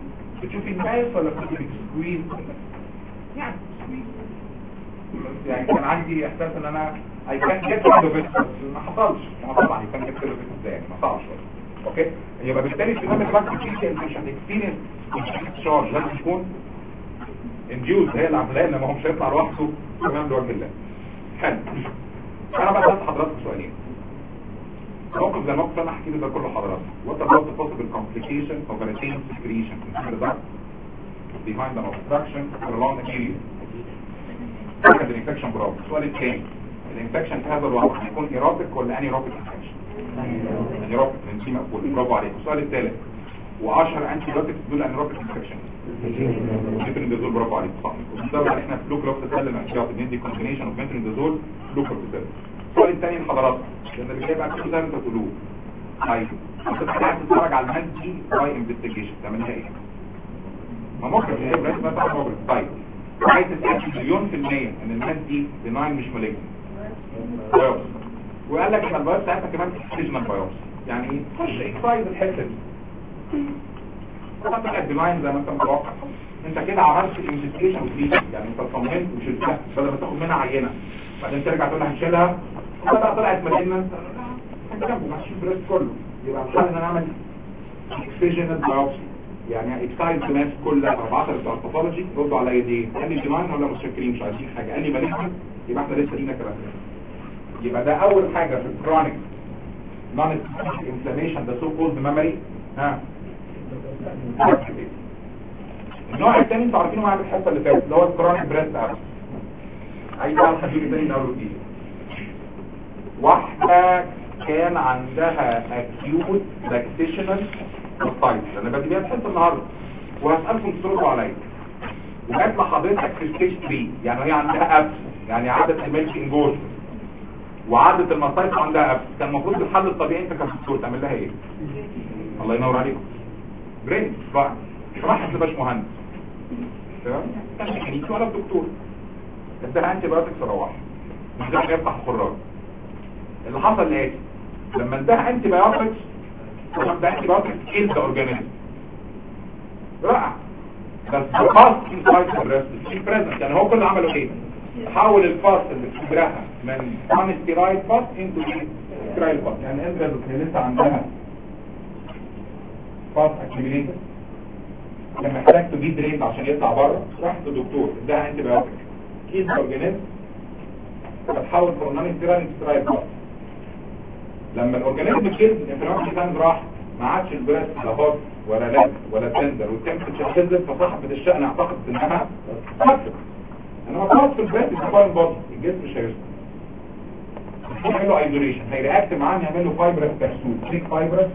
بتشوفي الناس ولا بتشوفي سكويز يعني سكويز بس يعني كان عندي احساس ان انا اي كان جيت rid of it بس ما حصلش ما طبعا اي كان جيت rid of it ازاي ما صعبش اوكي يبقى بالتالي في نمط بقى انت مش هتكسبيرينس شارج لازم تكون انديوز هي اللي عاملاه لما هو مش هيطلع لوحده تمام لوجه الله حلو انا بقى سالت حضراتكم سؤالين موقف زي الموقف انا هحكي له ده كله حضراتكم what about the possible complication of a retain secretion consider that behind an obstruction for a long period second infection برافو السؤال الثاني الانفكشن في هذا الوضع هيكون ايروبيك ولا انيروبيك انفكشن انيروبيك الانسي مقبول برافو عليك السؤال الثالث واشهر انتي بايوتكس دول انيروبيك انفكشن مترونيدازول برافو عليك صح طبعا احنا فلو كلوب تسلم احتياطي بندي كومبينيشن اوف مترونيدازول فلو كلوب تسلم السؤال الثاني لحضراتكم لان اللي جاي بقى كله زي ما انتوا بتقولوه طيب انت عايز تتفرج على المان دي باي انفستيجيشن تعملها ايه؟ ما ممكن ايه بس ما تعمل ممكن طيب عايز تتاكد مليون في المية ان المان دي بناين مش مالجن بايوبسي وقال لك ان البايوبسي ساعتها كمان سيجنال بايوبسي يعني ايه؟ خش اكسايز الحته دي طلعت بناين زي ما انت متوقع انت كده عملت الانفستيجيشن وتريتمنت يعني انت طمنت وشلتها بدل ما تاخد منها عينه بعدين ترجع تقول لها هنشيلها بقى طلعت مالجنت انت جنبه ماشي البريست كله يبقى الحل ان انا اعمل اكسجينال بايوبسي يعني اكسايد ماس كل 14 بتوع الباثولوجي ردوا عليا دي قال لي بناين ولا متشكرين مش عايزين حاجه قال لي مالجنت يبقى احنا لسه لينا كلام يبقى ده اول حاجه في الكرونيك نون انفلاميشن ده سو كولد ميموري ها النوع الثاني انتوا عارفينه معايا الحصه اللي فاتت اللي هو الكرونيك بريست ابس عايز اعرف حد تاني من اول وجديد واحده كان عندها اكيوت لاكتيشنال سايتس انا بدي بيها الحصه النهارده وهسالكم تردوا عليا وجات لحضرتك في ستيج 3 يعني هي عندها ابس يعني عدد الميلك انجوش وعدد المصايص عندها ابس كان المفروض الحل الطبيعي انت كدكتور تعمل لها ايه الله ينور عليكم برين بقى راح تبقاش مهندس تمام كان ميكانيكي ولا دكتور اداها انتي بايوتكس روح مش ده يفتح الخراج اللي حصل ايه لما اداها انتي بايوتكس لما اداها انتي بايوتكس كيل ذا اورجانيزم رائع بس الفاست انسايد بريست في بريزنت يعني هو كل اللي عمله ايه حول الفاست اللي في صدرها من نون ستيرايد فاست انتو ستيرايد فاست يعني انت اللي لسه عندها فاست اكيميليتد كان محتاج تجيب دريت عشان يطلع بره راح للدكتور اداها انتي بايوتيك كيس اورجانيزم فتحول فروم نون ستيرايد ستيرايد فاست لما الاورجانيزم كيس الانفلاميشن كان راح ما عادش البريست لا هوت ولا لاب ولا تندر والتمبرتشر نزلت فصاحبة الشأن اعتقدت انها تفكر انما خلاص في البريست الفاين بودي الجسم مش هيرسل هيعمل له ايزوليشن هيرياكت معاه يعمل له فايبرس كبسول تريك فايبرس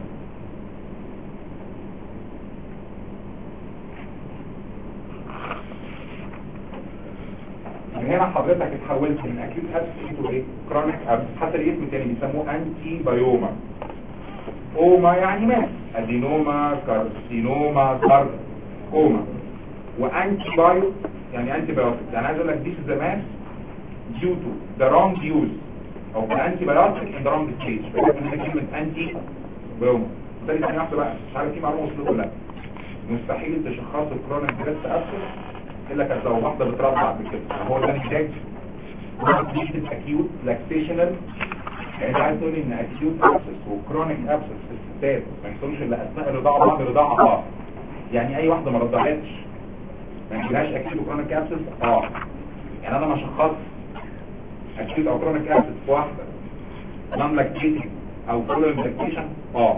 من هنا حضرتك اتحولت من اكيوت ابس انتو ايه كرونيك ابس حتى الاسم التاني بيسموه انتي بايوما اوما يعني مات ادينوما كارسينوما ساركوما وانتي بايو يعني انتي بايوتيك يعني عايز اقول لك دي is the mass due to the wrong use of the antibiotic in the wrong stage فكده هنا كلمة انتي بايوما بالتالي ثاني واحدة بقى مش عارف في معلومة وصلت ولا لا مستحيل تشخصوا الكرونيك بريست ابسس الا كانت لو واحده بترضع بكده هو ده محتاج نيتد اكيوت لاكتيشنال يعني عايز تقول لي ان اكيوت ابسس وكرونيك ابسس في الستات ما يحصلش الا اثناء الرضاعه بعد الرضاعه اه يعني اي واحده ما رضعتش ما يجيلهاش اكيوت وكرونيك ابسس اه يعني انا ما شخصت اكيوت او كرونيك ابسس في واحده نون لاكتيتنج او فول لاكتيشن اه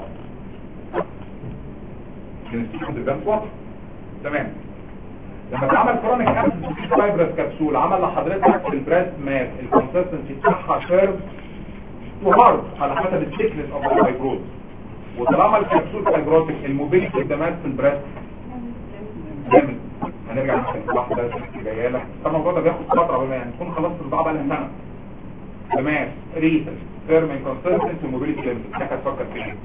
كنستيكون تبان واضح تمام لما اتعمل كرونيك ابسس فايبرس كبسول عمل لحضرتك في البريست ماس الكونسستنسي بتاعها كيرف وهارد على حسب الثيكنس اوف الفايبروز وطالما الكبسول فايبروتيك الموبيليتي قدامات في البريست جامد هنرجع نشوف واحده جايه لك الموضوع ده بياخد فتره بما يعني تكون خلصت الرضاعه بقى لها سنه تمام ريتل فيرمين كونسستنسي وموبيليتي ليميت انت هتفكر في ايه؟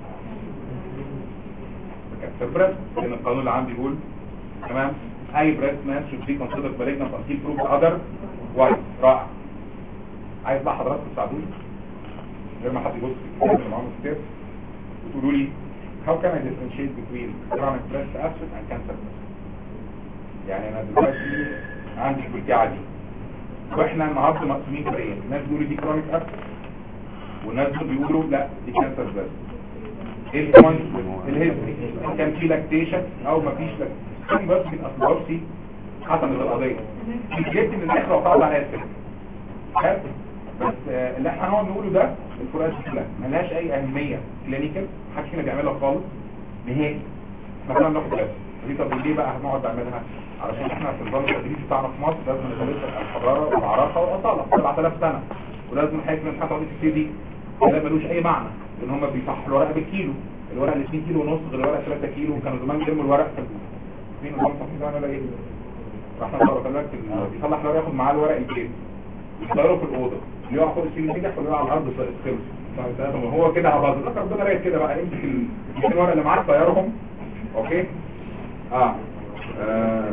في البريست لان القانون اللي عندي بيقول تمام اي breast man should be considered malignant until proved other wise رائع عايز بقى حضراتكم تساعدوني غير ما حد يبص في الكتاب اللي معاهم الكتاب وتقولوا لي how can I differentiate between chronic breast abscess and cancer يعني انا دلوقتي عندي البرجعه دي واحنا النهارده مقسومين فريقين ناس بيقولوا دي كرونيك اب وناس بيقولوا لا دي كانسر بس ايه البوينت الهيستوري كان في لاكتيشن او مفيش لاكتيشن بس من اصل حسب القضيه جبت من الاخر وقعد على اسف حلو بس آه، اللي احنا هنقعد نقوله ده الفروقات دي كلها ملهاش اي اهميه كلينيكال محدش فينا بيعملها خالص نهائي احنا كنا بناخد بس دي طب ليه بقى هنقعد نعملها علشان احنا في النظام التدريبي بتاعنا في مصر لازم ندرس الحضاره والعراقه والاصاله 7000 سنه ولازم حيث من حتى دي دي ده ملوش اي معنى ان هم بيصحوا الورقه بالكيلو الورقه اللي 2 كيلو ونص غير الورقه 3 كيلو كانوا زمان بيرموا الورق في مين نظام صحي ده ولا ايه راح نطلع لك بيصلح الورق ياخد معاه الورق البيت يطيره في الاوضه يقع فوق السرير نجح ولا يقع على الارض خلص هو كده هباظ لك ربنا رايق كده بقى امسك ال 200 ورقه اللي معاك طيرهم اوكي اه, آه.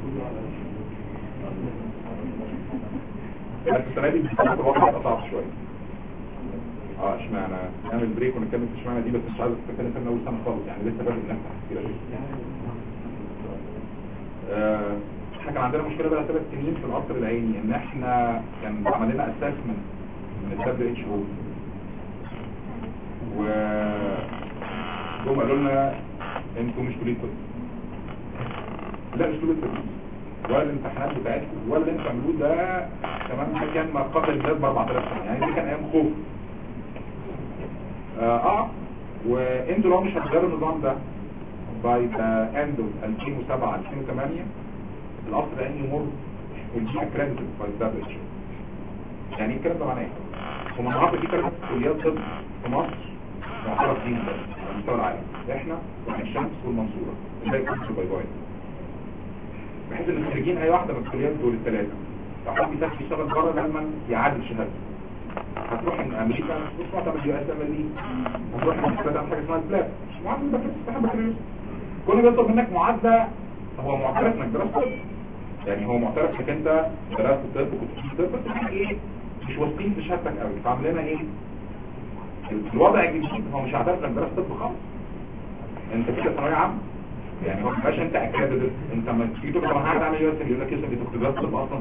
بس السنه دي بتبقى الوضع يبقى صعب شويه اه اشمعنى نعمل بريك ونتكلم في اشمعنى دي بس مش عايز اتكلم في اول سنه خالص يعني لسه بدري نفتح كتير آه احنا كان عندنا مشكله بقى ثلاث سنين في القصر العيني ان احنا كان عمل لنا اسسمنت من الدبليو اتش او و جم قالوا لنا انتوا مش كليه طب لا مش كليه طب ولا الامتحانات بتاعتكم ولا اللي انتوا بتعملوه ده كمان كان ما قبل البلاد ب 4000 سنه يعني دي كان ايام خوف اه, آه. وانتوا لو مش هتغيروا النظام ده باي ذا اند اوف 2007 2008 الاصل العلمي يمر والجي اكريديتد باي دبليو اتش يعني ايه الكلام ده معناه ايه؟ هم النهارده في ثلاث كليات طب في مصر معترف بيهم بس على مستوى العالم احنا وعين الشمس والمنصوره ازاي كنتوا باي باي بحيث ان خريجين اي واحده من الكليات دول الثلاثه لو حد بيسافر يشتغل بره لازم يعادل شهادته هتروح من امريكا مش معتمد يو اس ام ال هتروح من تعمل حاجه اسمها البلاد معدل بكالوريوس استحب بكالوريوس كل ما يطلب منك معدل هو معترف انك درست طب يعني هو معترف انك انت درست طب وكنت في طب بس احنا ايه مش واثقين في شهادتك قوي فعمل لنا ايه الوضع الجديد هو مش هيعترف انك درست طب خالص انت كده ثانويه عامه يعني هو مش انت اكاديمي انت لما تيجي تقول طب انا هعمل عمل يو اس يقول لك يوسف انت كنت درست طب اصلا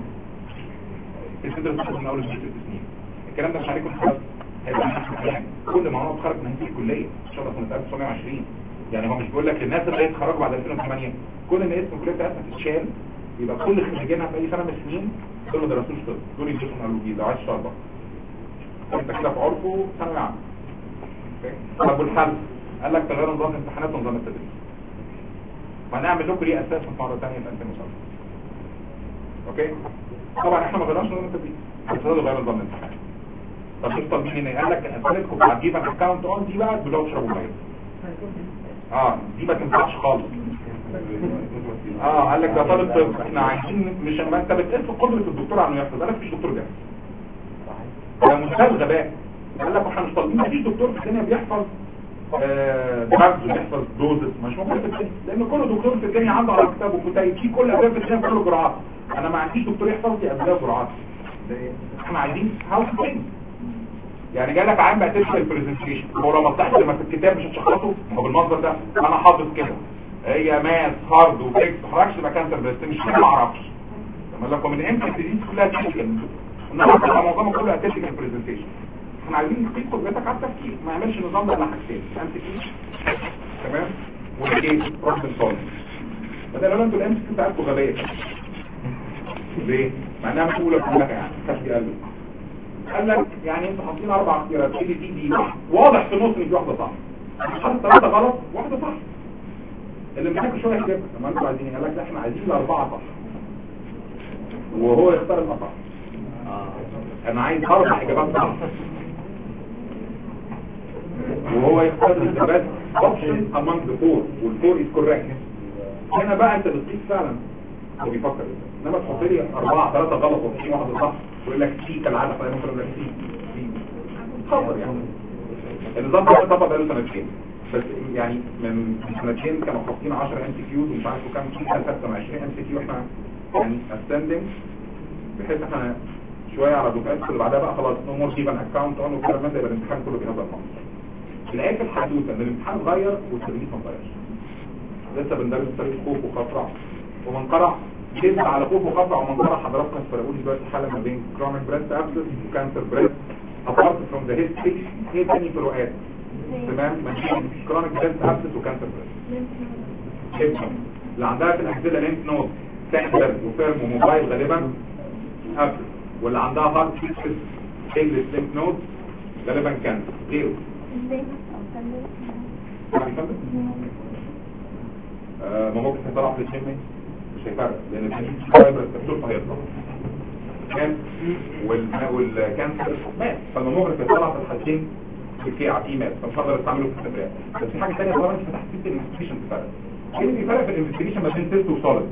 انت درست طب من اول ست سنين الكلام ده مش عليكم خالص هيبقى كل ما هو اتخرج من هذه الكليه ان شاء الله سنه 1920 يعني هو مش بيقول لك للناس اللي هيتخرجوا بعد 2008 كل ان اسم الكليه بتاعتنا تتشال يبقى كل خريجينها في اي سنه من السنين دول ما درسوش طب دول يدرسوا نيورولوجي لو عايز شربه انت كده في عرفه ثانوي عام طب والحل قال لك تغير نظام الامتحانات ونظام التدريس وهنعمل لكم ليه اساس في مره ثانيه في 2007 اوكي طبعا احنا ما غيرناش نظام التدريس بس هو غير نظام الامتحانات طب شوف طالبين هنا قال لك اسئلتكم هتجيب اكونت اون دي بقى تبداوا تشربوا ميه اه دي ما تنفعش خالص اه قال لك ده طالب طب احنا عايزين مش ما انت بتقيس قدره الدكتور على انه يحفظ انا مفيش دكتور جاهز ده منتهى الغباء قال لك احنا مش طالبين مفيش دكتور في الدنيا بيحفظ دراجز وبيحفظ دوزز مش ممكن في الدنيا لان كل دكتور في الدنيا عنده على كتابه كتيب في كل ادويه في الدنيا كله جرعات انا ما عنديش دكتور يحفظ لي ادويه جرعات احنا عايزين هاوس ثينج يعني جاي لك عام بقى تشرح البرزنتيشن هو لو ما فتحش لما في الكتاب مش هتشخصه هو بالمنظر ده انا حافظ كده هي ماس هارد وفيكس ما حركش يبقى كانسر بس مش كده ما اعرفش لما لكم من امتى الديزيز كلها تكنيكال انما بتبقى معظمها كله اتيكال برزنتيشن احنا عايزين نقيس قدرتك على التفكير ما يعملش نظام ده الا حاجتين ام سي كيو تمام والايه بروبلم سولف بدل لو انتوا الام سي كيو بتاعتكم غبيه ليه؟ مع انها مش اولى كلها يعني كشف قلبي قال لك يعني انتوا حاطين اربع اختيارات ايه دي دي واضح في النص ان في واحده صح حاطط ثلاثه غلط واحده صح اللي معاكم شويه كده لما انتوا عايزين قال لك لا احنا عايزين الاربعه صح وهو يختار الاصح انا عايز اربع اجابات صح وهو يختار the best option among the four والفور is correct هنا بقى انت بتقيس فعلا هو بيفكر انما تحط لي اربعه ثلاثه غلط وفي واحده صح ويقول لك سي كالعاده فانا ممكن اقول لك سي خطر يعني النظام ده طبق بقاله سنتين بس يعني من سنتين كانوا حاطين 10 ام سي كيو ومش عارف كام في سنه 20 ام سي كيو احنا يعني استندنج بحيث احنا شويه على دفعات اللي بعدها بقى خلاص نو مور جيفن اكونت اون والكلام ده يبقى الامتحان كله بهذا المنظر الايه في الحدوته ان الامتحان اتغير والتدريس ما اتغيرش لسه بندرس طريق خوف وخطرع ومن قرع جزء على خوف وخطر او منظره حضراتكم فرقوا لي دلوقتي حاله ما بين كرونيك بريست ابسس وكانسر بريست apart from the history ايه تاني فروقات تمام ما بين كرونيك بريست ابسس وكانسر بريست جدا اللي عندها في الاكسيلا لينف نود ساندر وفيرم وموبايل غالبا ابسس واللي عندها هارت فيكس ايجلس لينف نود غالبا كانسر غيره يعني فهمت؟ آه، ما ممكن تطلع في الاثنين مش هيفرق لان الفايبر الكبسول هيطلع كان وال والكانسر مات فالماموجراف يطلع في الحالتين بكيع في مات فمش هقدر استعمله في الاستبراء بس في حاجه ثانيه طبعا انت فتحت سيستم الانفستيجيشن بفرق ايه اللي بيفرق في الانفستيجيشن ما بين تيست وسوليد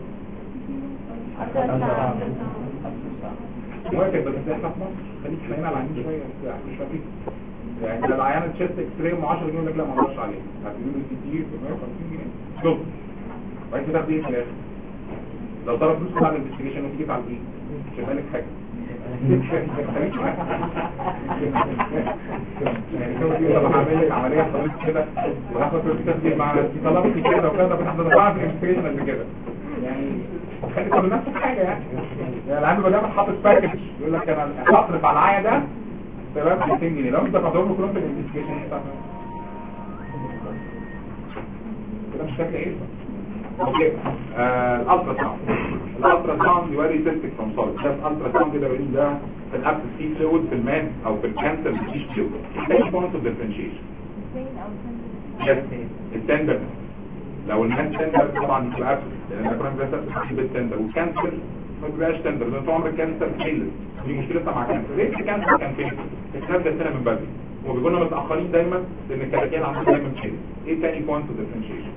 موافق بس احنا في مصر خليك حنين على العين شويه يعني مش فاكر يعني لو العيان تشيست اكس راي ب 10 جنيه يقول لك لا ما اقدرش عليه هتجيبوا له كتير ب 150 جنيه شوف وبعدين تاخد ايه في الاخر لو طلب فلوس بعد الانفستيجيشن وتيجي على ايه مش هيبقى لك حاجه يعني كده في طب هعمل لك عمليه طويله كده وهاخد فلوس كتير مع طلبت كده وكذا بس احنا دفعنا في الانفستيجيشن قد كده يعني خلي طب نفس الحاجه يعني يعني العيال ما دام حاطط باكج يقول لك انا هصرف على العيا ده تمام 200 جنيه لو انت دفعتهم له كلهم في الانفستيجيشن كده مش شكل ايه اوكي الالترا ساوند الالترا ساوند يوري سيستيك فروم سوليد ده الالترا ساوند كده بيقول ده في الابس سي فلويد في المان او في الكانسر مفيش فلويد ده بوينت اوف ديفرنشيشن التندر لو المان تندر طبعا في الابس لان الكرونيك بريست بتحب التندر والكانسر ما بيبقاش تندر لان طول عمر الكانسر فيلز دي مشكلتها مع الكانسر ليه الكانسر كان فين الكلام ده سنه من بدري وبيقولوا متاخرين دايما لان الكلاكيل عندهم دايما فيلز ايه تاني بوينت اوف ديفرنشيشن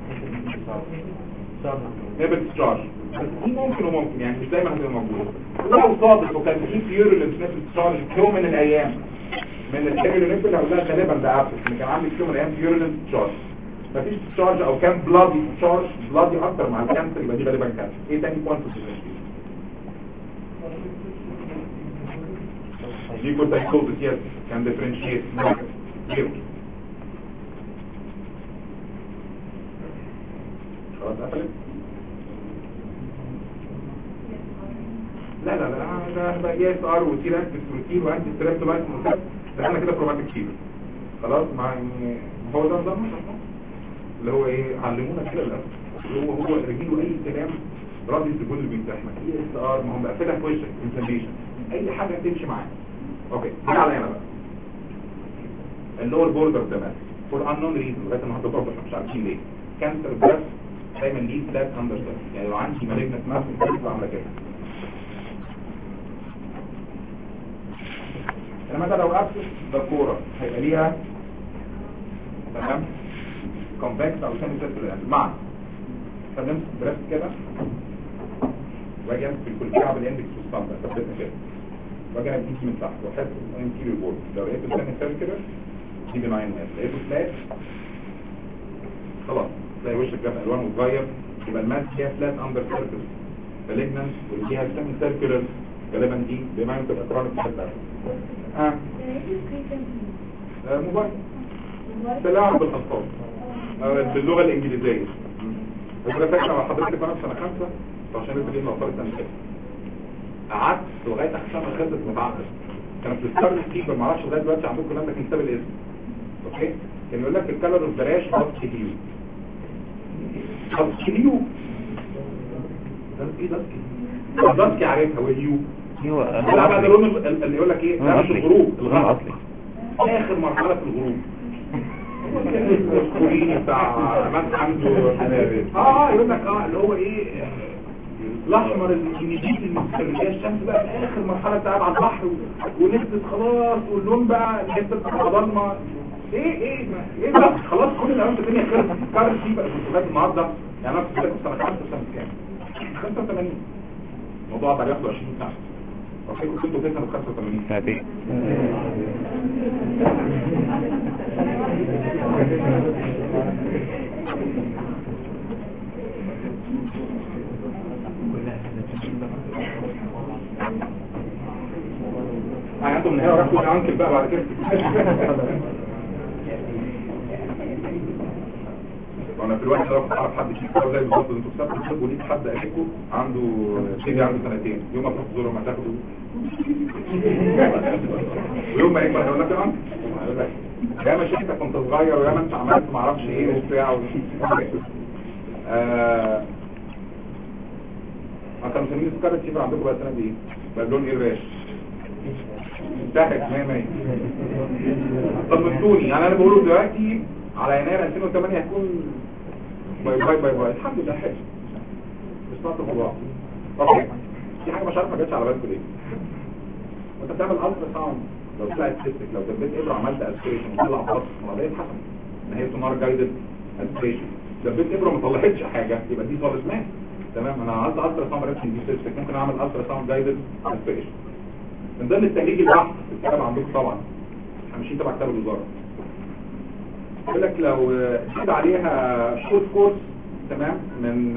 نيبل ستراش بس دي ممكن وممكن يعني مش دايما هتبقى موجوده لو صادق وكان في بيورولنس نيبل ستراش في يوم من الايام من الكاميرو نيبل هقول لها غالبا ده ابسس ان كان عندي في يوم من الايام بيورولنس ستراش مفيش ستراج او كان بلادي ستراج بلادي اكتر مع الكانسر يبقى دي غالبا كانسر ايه تاني بوينت ليكوسايكوزس يس كان ديفرنشيت غيره خلاص قفلت لا لا لا ده بقى اي اس ار وتي اكتف بروتين وانتي ستريبتولايت دخلنا كده بروباتيك فيبر خلاص مع يعني هو ده نظام اللي هو ايه علمونا كده الاول اللي هو هو رجيله اي كلام راضي تقول اللي بيمتحنك اي اس ار ما هم بقفلها في وشك انفليشن اي حاجه تمشي معاك اوكي دي على هنا بقى اللور بوردر ده بقى فور انون ريزن لغايه النهارده برضه احنا مش عارفين ليه كانسر بريست دايما ليه فلات اندر يعني لو عندي مالجنت ماس بتبقى عامله كده انما ده لو ابسس ده كوره هيبقى ليها تمام كونفكس او سيمي سيركل معنى فنمسك بريست كده واجي امسك الكلكعه بالاندكس والصمت ثبتها كده واجي انا ايدي من تحت واحط الانتيريور بورد لو لقيته سيمي سيركلر دي بناين مات لقيته فلات خلاص تلاقي وشك جاب الوان وتغير يبقى الماس فيها فلات اندر سيركل مالجنانت واللي فيها سيمي سيركلر غالبا دي بناين تبقى كرونيك سيركل اه آه، موبايل تلاعب بالاطفال آه، باللغه الانجليزيه وده فاكر لما حضرتك وانا في سنه خمسه عشان لسه جايين الاطفال السنه كده قعدت لغايه احسن ما خدت متعقد كانت بتستار ستيفر ما اعرفش لغايه دلوقتي عندكم كلام لكن كتاب الاسم اوكي كان يقول لك الكالوريز بلاش ضغط كيلو ضغط كيلو ايه ضغط ضغط عارفها واليو ايوه لا بقى ده لون ال- ال- اللي يقول لك ايه ده مش اصلي الغروب لون الغرب اصلي اخر مرحله في الغروب الكوريني بتاع عماد حمد و- اه يقول لك اه اللي هو ايه الاحمر النجيب اللي هي الشمس بقى في اخر مرحله بتاعت على البحر و- ونزلت خلاص واللون بقى اللي هي بتبقى ضلمه ايه ايه ما ايه بقى خلاص كل الالوان في الدنيا خلصت كارت دي بقى لغايه النهارده يعني انا كنت في سنه 5 سنه كام 85 الموضوع ده ياخد 20 سنه اوكي كنت في سنه 85 سنتين يعني انتم من هنا راحوا الانكل بقى بعد كده وانا انا في الوقت ده كنت اعرف حد فيكم زي بالظبط انتوا بتسافروا الطب وليك حد قريبكم عنده سيدي عنده سنتين يوم ما تروح تزوره ما تاخده ويوم ما يكبر هيقول لك يا انت هيقول لك يا ما شفتك كنت صغير ويا ما انت عملت ما اعرفش ايه وبتاع آه كانوا مسمين سكارة فيبر عندكم بقى السنه دي ايه؟ بقى لون ايه الراش؟ انتهت 100 100 طمنتوني يعني انا بقوله دلوقتي على يناير 2008 هيكون باي باي باي باي الحمد لله حلو مش ناقص الموضوع طبعا في حاجه مش عارف ما جاتش على بالكم ليه وانت بتعمل الترا ساوند لو طلعت سيستك لو دبيت ابره عملت اسبريشن وطلع خلاص ما ده يتحسن ان هي سونار جايدد اسبريشن دبيت ابره ما طلعتش حاجه يبقى دي خالص مات تمام انا عملت الترا ساوند ريتش دي سيستك ممكن اعمل الترا ساوند جايدد اسبريشن من ضمن التهريج البحث الكتاب عندكم طبعا احنا ماشيين تبع كتاب الوزاره يقول لك لو زيد عليها شورت كورس تمام من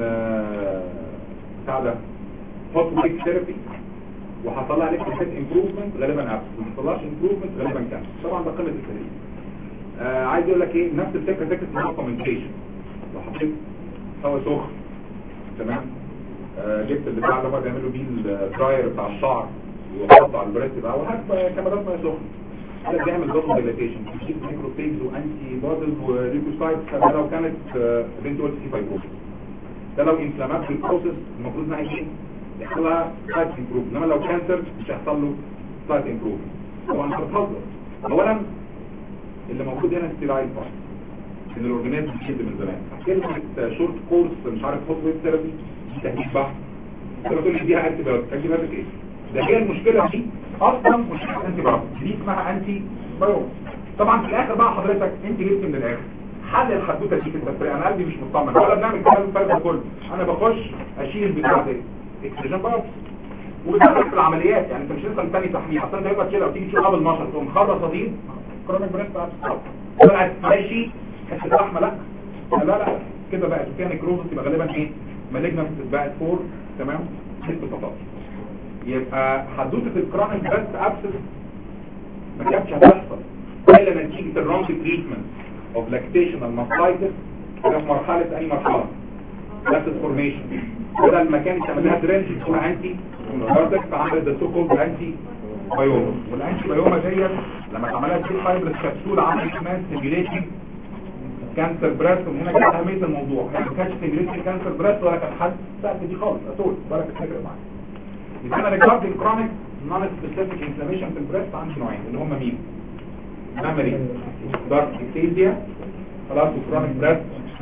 بتاع ده هوت ويك ثيرابي وحصل عليك حته امبروفمنت غالبا ابس ما حصلهاش امبروفمنت غالبا كان طبعا ده قمه التهريج آه عايز اقول لك ايه نفس الفكره فكره الكومنتيشن لو حطيت هواء سخن تمام آه جبت البتاع اللي هو بيعملوا بيه الدراير بتاع الشعر وحط على البريست بقى وهات كاميرات ميه سخنه ده بيعمل دوبل دايلاتيشن بيجيب ميكروفيجز وانتي بوديز وليكوسايتس ده لو كانت بنتول سي فايبروسيس ده لو انفلاماتوري بروسيس المفروض انها ايه يحصل لها سلايت امبروف انما لو كانسر مش هيحصل له سلايت امبروف طبعا انت بتهزر اولا اللي موجود هنا ستيرايد بارت ان الاورجانيزم بيشد من زمان كلمه شورت كورس مش عارف هوت ويب ثيرابي دي تهديد بحث انت بتقول لي اديها انتي بايوتيك انتي بايوتيك ايه ده هي المشكلة دي اصلا مشكلة انتي بايوتيك دي اسمها انتي بايوتيك طبعا في الاخر بقى حضرتك انت جبت من الاخر حل الحدوته دي في التفريق انا قلبي مش مطمن ولا بنعمل كلام الفرق ده كله انا بخش اشيل البتاع ده اكسجين بايوتيك وده في العمليات يعني انت مش لسه مستني تحميل اصلا انت يبقى كده وتيجي تشوف قبل 12 تقوم خرص صديد كرونيك بريست طلعت ماشي حته لحمه لا لا لا كده بقت فيها نيكروزس يبقى غالبا ايه مالجنت بقت فور تمام ست فقط يبقى حدوثة الكرونيك بس ابسس ما كانتش هتحصل الا نتيجة الرونج تريتمنت اوف لاكتيشنال ماستايتس في مرحلة اي مرحلة بس فورميشن بدل ما كانت تعملها درينج اسمها انتي كاردك فعملت ده سو كولد انتي بايوما والانتي بايوما ديت لما اتعملها سي فايبرس كبسولة عملت كمان ستيميوليشن كانسر بريست ومن هنا جت اهميه الموضوع يعني ما كانتش ستيميوليشن كانسر بريست ولا كان حد سقف دي خالص اتول ولا كانت تفرق معايا يبقى انا ريجاردنج كرونيك نون سبيسيفيك انفلاميشن في البريست عندي نوعين اللي هم مين ميموري دارك اكتيزيا خلاص وكرونيك بريست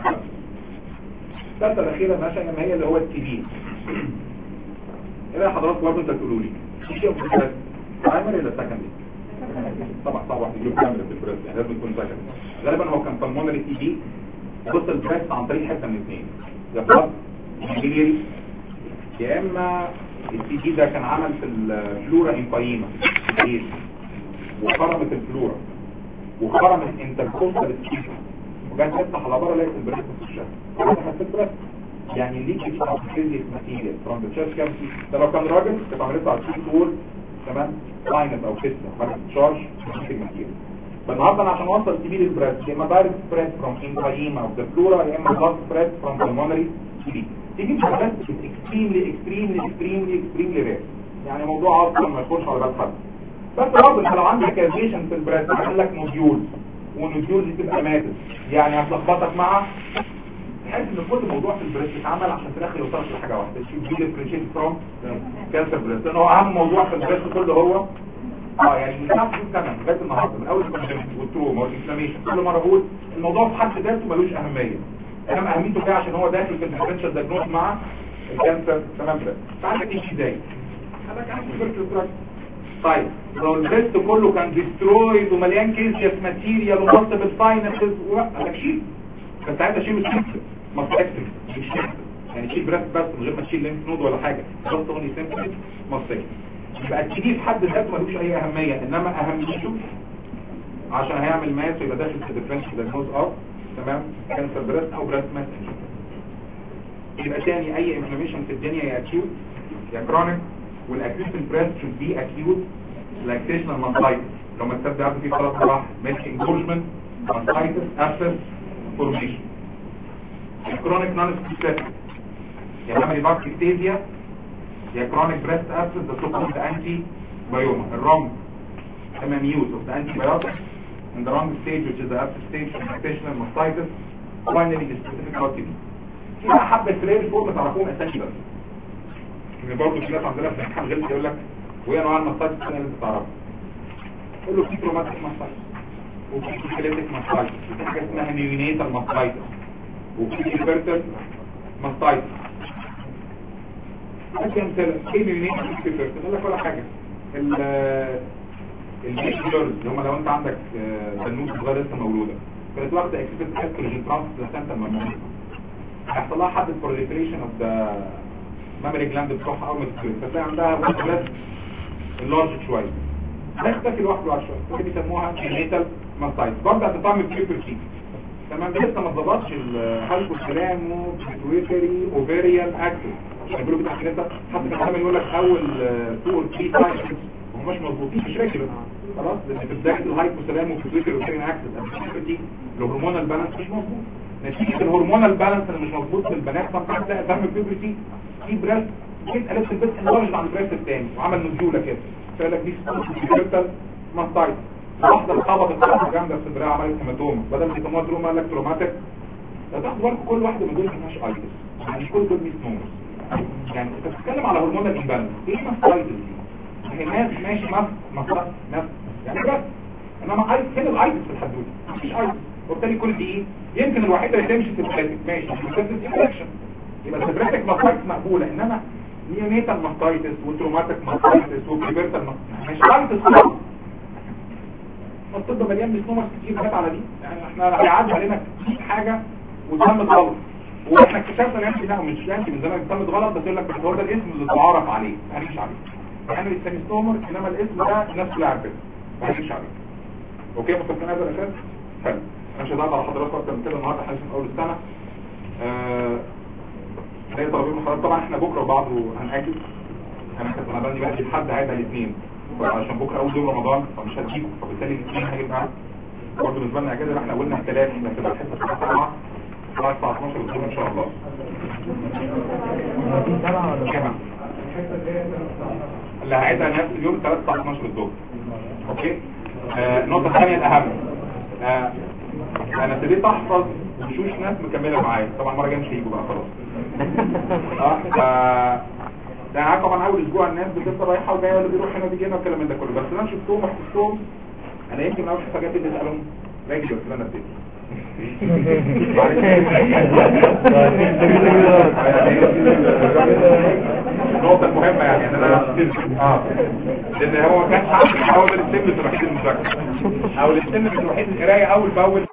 الثالثه الاخيره ماشيه ما هي اللي هو التي بي ايه حضراتكم برضه انت تقولوا لي ايه هو البريست برايمري ولا سكندري طبعا طبعا يجيب كامل في البريست يعني لازم يكون سكندري غالبا هو كان بالمونري تي بي بص البريست عن طريق حته من اثنين يا بلاد يا اما السي دي ده كان عمل في الفلورا امبايما وخرمت الفلورا وخرمت انتركوستال سكيفا وجات تفتح على بره لقيت البريست في الشهر فتحت في البريست يعني ليك اوف فيزيك ماتيريال فروم ذا تشيست كافيتي ده لو كان راجل كانت عملته على الشيت وول تمام ساينس او فيستة عملت تشارج فيزيك ماتيريال فالنهارده انا عشان اوصل تي بي للبريست يا اما دايركت سبريد فروم امبايما اوف ذا فلورا يا اما دايركت سبريد فروم pulmonary تي بي تيجي مش بس اكستريملي اكستريملي اكستريملي اكستريملي رير يعني موضوع اصلا ما يخش على بال حد بس برضه انت لو عندك كازيشن في البريست عامل لك نوديول والنوديول دي تبقى ماتت يعني هتلخبطك مع تحس ان كل موضوع في البريست اتعمل عشان في الاخر يوصلك لحاجه واحده تشوف دي ديفرنشيت فروم كانسر بريست لان هو اهم موضوع في البريست كله هو اه يعني من نفس السنه لغايه النهارده من اول الكونجنت والتروما والانفلاميشن كل مره اقول الموضوع في حد ذاته ملوش اهميه انما اهميته جايه عشان هو داخل في الديفرنشال دايجنوز مع الكانسر تمام كده فعندك ايه ازاي عندك عندك طيب لو البريست كله كان ديسترويد ومليان كيزياس ماتيريال ومالتيبل ساينسز انا شيل بس عايز اشيل السيمبل ماستكتيف مش يعني شيل بريست بس من غير ما تشيل لينف نود ولا حاجه بس اونلي سيمبل ماستكتيف يبقى التي في حد ذاته ملوش اي اهميه انما اهميته عشان هيعمل ماس ويبقى داخل في ديفرنشال دايجنوز اوف تمام كانسر بريست او بريست ماس يبقى تاني اي انفلاميشن في الدنيا يا اكيوت يا كرونيك والاكيوت في البريست should be acute لاكتيشنال مانسايتس لو ما تصدق عارف في خلاص راح ميلك انجورجمنت مانسايتس ابسس فورميشن الكرونيك نون سبيسيفيك يا مامري باكتيريا يا كرونيك بريست ابسس ده سوكولد انتي بايوما الرونج تمام يوز اوف ذا انتي بايوتكس in the wrong stage which is the abscess stage infectional mastitis finally the specific RTB في بقى حبة رير فور بتعرفوهم اساسي بس ان برضه في ناس عندنا في الامتحان غلط يقول لك وايه انواع الماستايتس الثانيه اللي انت تعرفها قول له في تروماتيك ماستايتس وفي كليتيك ماستايتس وفي حاجه اسمها نيونيتال ماستايتس وفي كيبرتل ماستايتس ادي امثله ايه نيونيتال وفي كيبرتل اقول لك ولا حاجه البيكتورز اللي هم لو انت عندك بنوت صغيره لسه مولوده كانت واخده اكسس استروجين ترانس بلاسنتا الممريه هيحصل لها حد proliferation اوف ذا مامري جلاند بتوعها اول ما تتولد فتلاقي عندها وجبات اللارج شويه هيختفي لوحده بعد شويه فدي بيسموها نيتال ماستايتس برضه هتطعم البيوبرتي تمام لسه ما اتظبطش الهايبوثالامو بيتويتري اوفيريان اكسس بيقولوا كده كده حتى كمان يقول لك اول 2 اور 3 تايمز هم مش مظبوطين مش ريجولر خلاص لان في بدايه الهايبوثالامو بيتويتري اوفيريان اكسس البيوبرتي الهرمونال بالانس مش مظبوط نتيجة الهرمونال بالانس اللي مش مظبوط في البنات ممكن تلاقي دم البيوبرتي في بريست جيت قلبت البيت انلارجد عن البريست الثاني وعمل نزوله كده فقال لك دي سبيرتال ماستايت واحده خبطت خبطه جامده في صدرها عملت هيماتوما بدل ما يسموها تروما قال لك تروماتيك لو تاخد بالك كل واحده من دول ما فيهاش ايتس يعني كل دول ميس نومرز يعني انت بتتكلم على هرمونال امبالانس ايه ماستايتس دي؟ هي ناس ماشي ماست ماست ناس يعني بس انما ايتس فين الايتس في الحدود مفيش ايتس وبالتالي كل دي ايه يمكن الوحيده اللي تمشي في البريتك ماشي في انفكشن يبقى البريتك ماستايتس مقبوله انما نيونيتال ماستايتس وتروماتيك ماستايتس وبريبرتال مش ايتس خالص الطب مليان بسنومر كتير جت على دي يعني احنا هيعدي علينا كتير حاجه وتمت غلط واحنا اكتشفنا ان انت لا مش انت من زمان تمت غلط بس يقول لك هو ده الاسم اللي اتعرف عليه ما هنمشي عليه احنا بنسميه ستومر انما الاسم ده الناس كلها عارفاه ما هنمشي عليه اوكي متفقين هذا الاساس حلو انا مش هضغط على حضراتكم اكتر من كده النهارده احنا لسه من اول السنه آه زي طلبين من حضرتك طبعا احنا بكره وبعده هنأكل انا كنت انا بني بقى لحد هيبقى الاثنين عشان بكره اول يوم رمضان فمش هتجيبه فبالتالي الاثنين هيبقى برضه بالنسبه لنا اجازه احنا قلنا الثلاث هتبقى الحصه الساعه 7 لغايه الساعه 12 الظهر ان شاء الله كمان اللي هعيدها نفس اليوم 3 الساعه 12 الظهر اوكي آه، النقطه الثانيه الاهم آه، انا ابتديت احفظ وشوش ناس مكمله معايا طبعا المره الجايه مش هيجوا بقى خلاص اه ف يعني عارف طبعا اول اسبوع الناس بتفضل رايحه وجايه ولا بيروح هنا بيجي هنا والكلام من ده كله بس انا شفتهم وحفظتهم انا يمكن اول حاجات اللي اسالهم راجل بس انا ابتدي النقطة المهمة يعني ان انا اه لان هو ما كانش عارف هو ده السن الوحيد المذاكرة او السن الوحيد القراية اول باول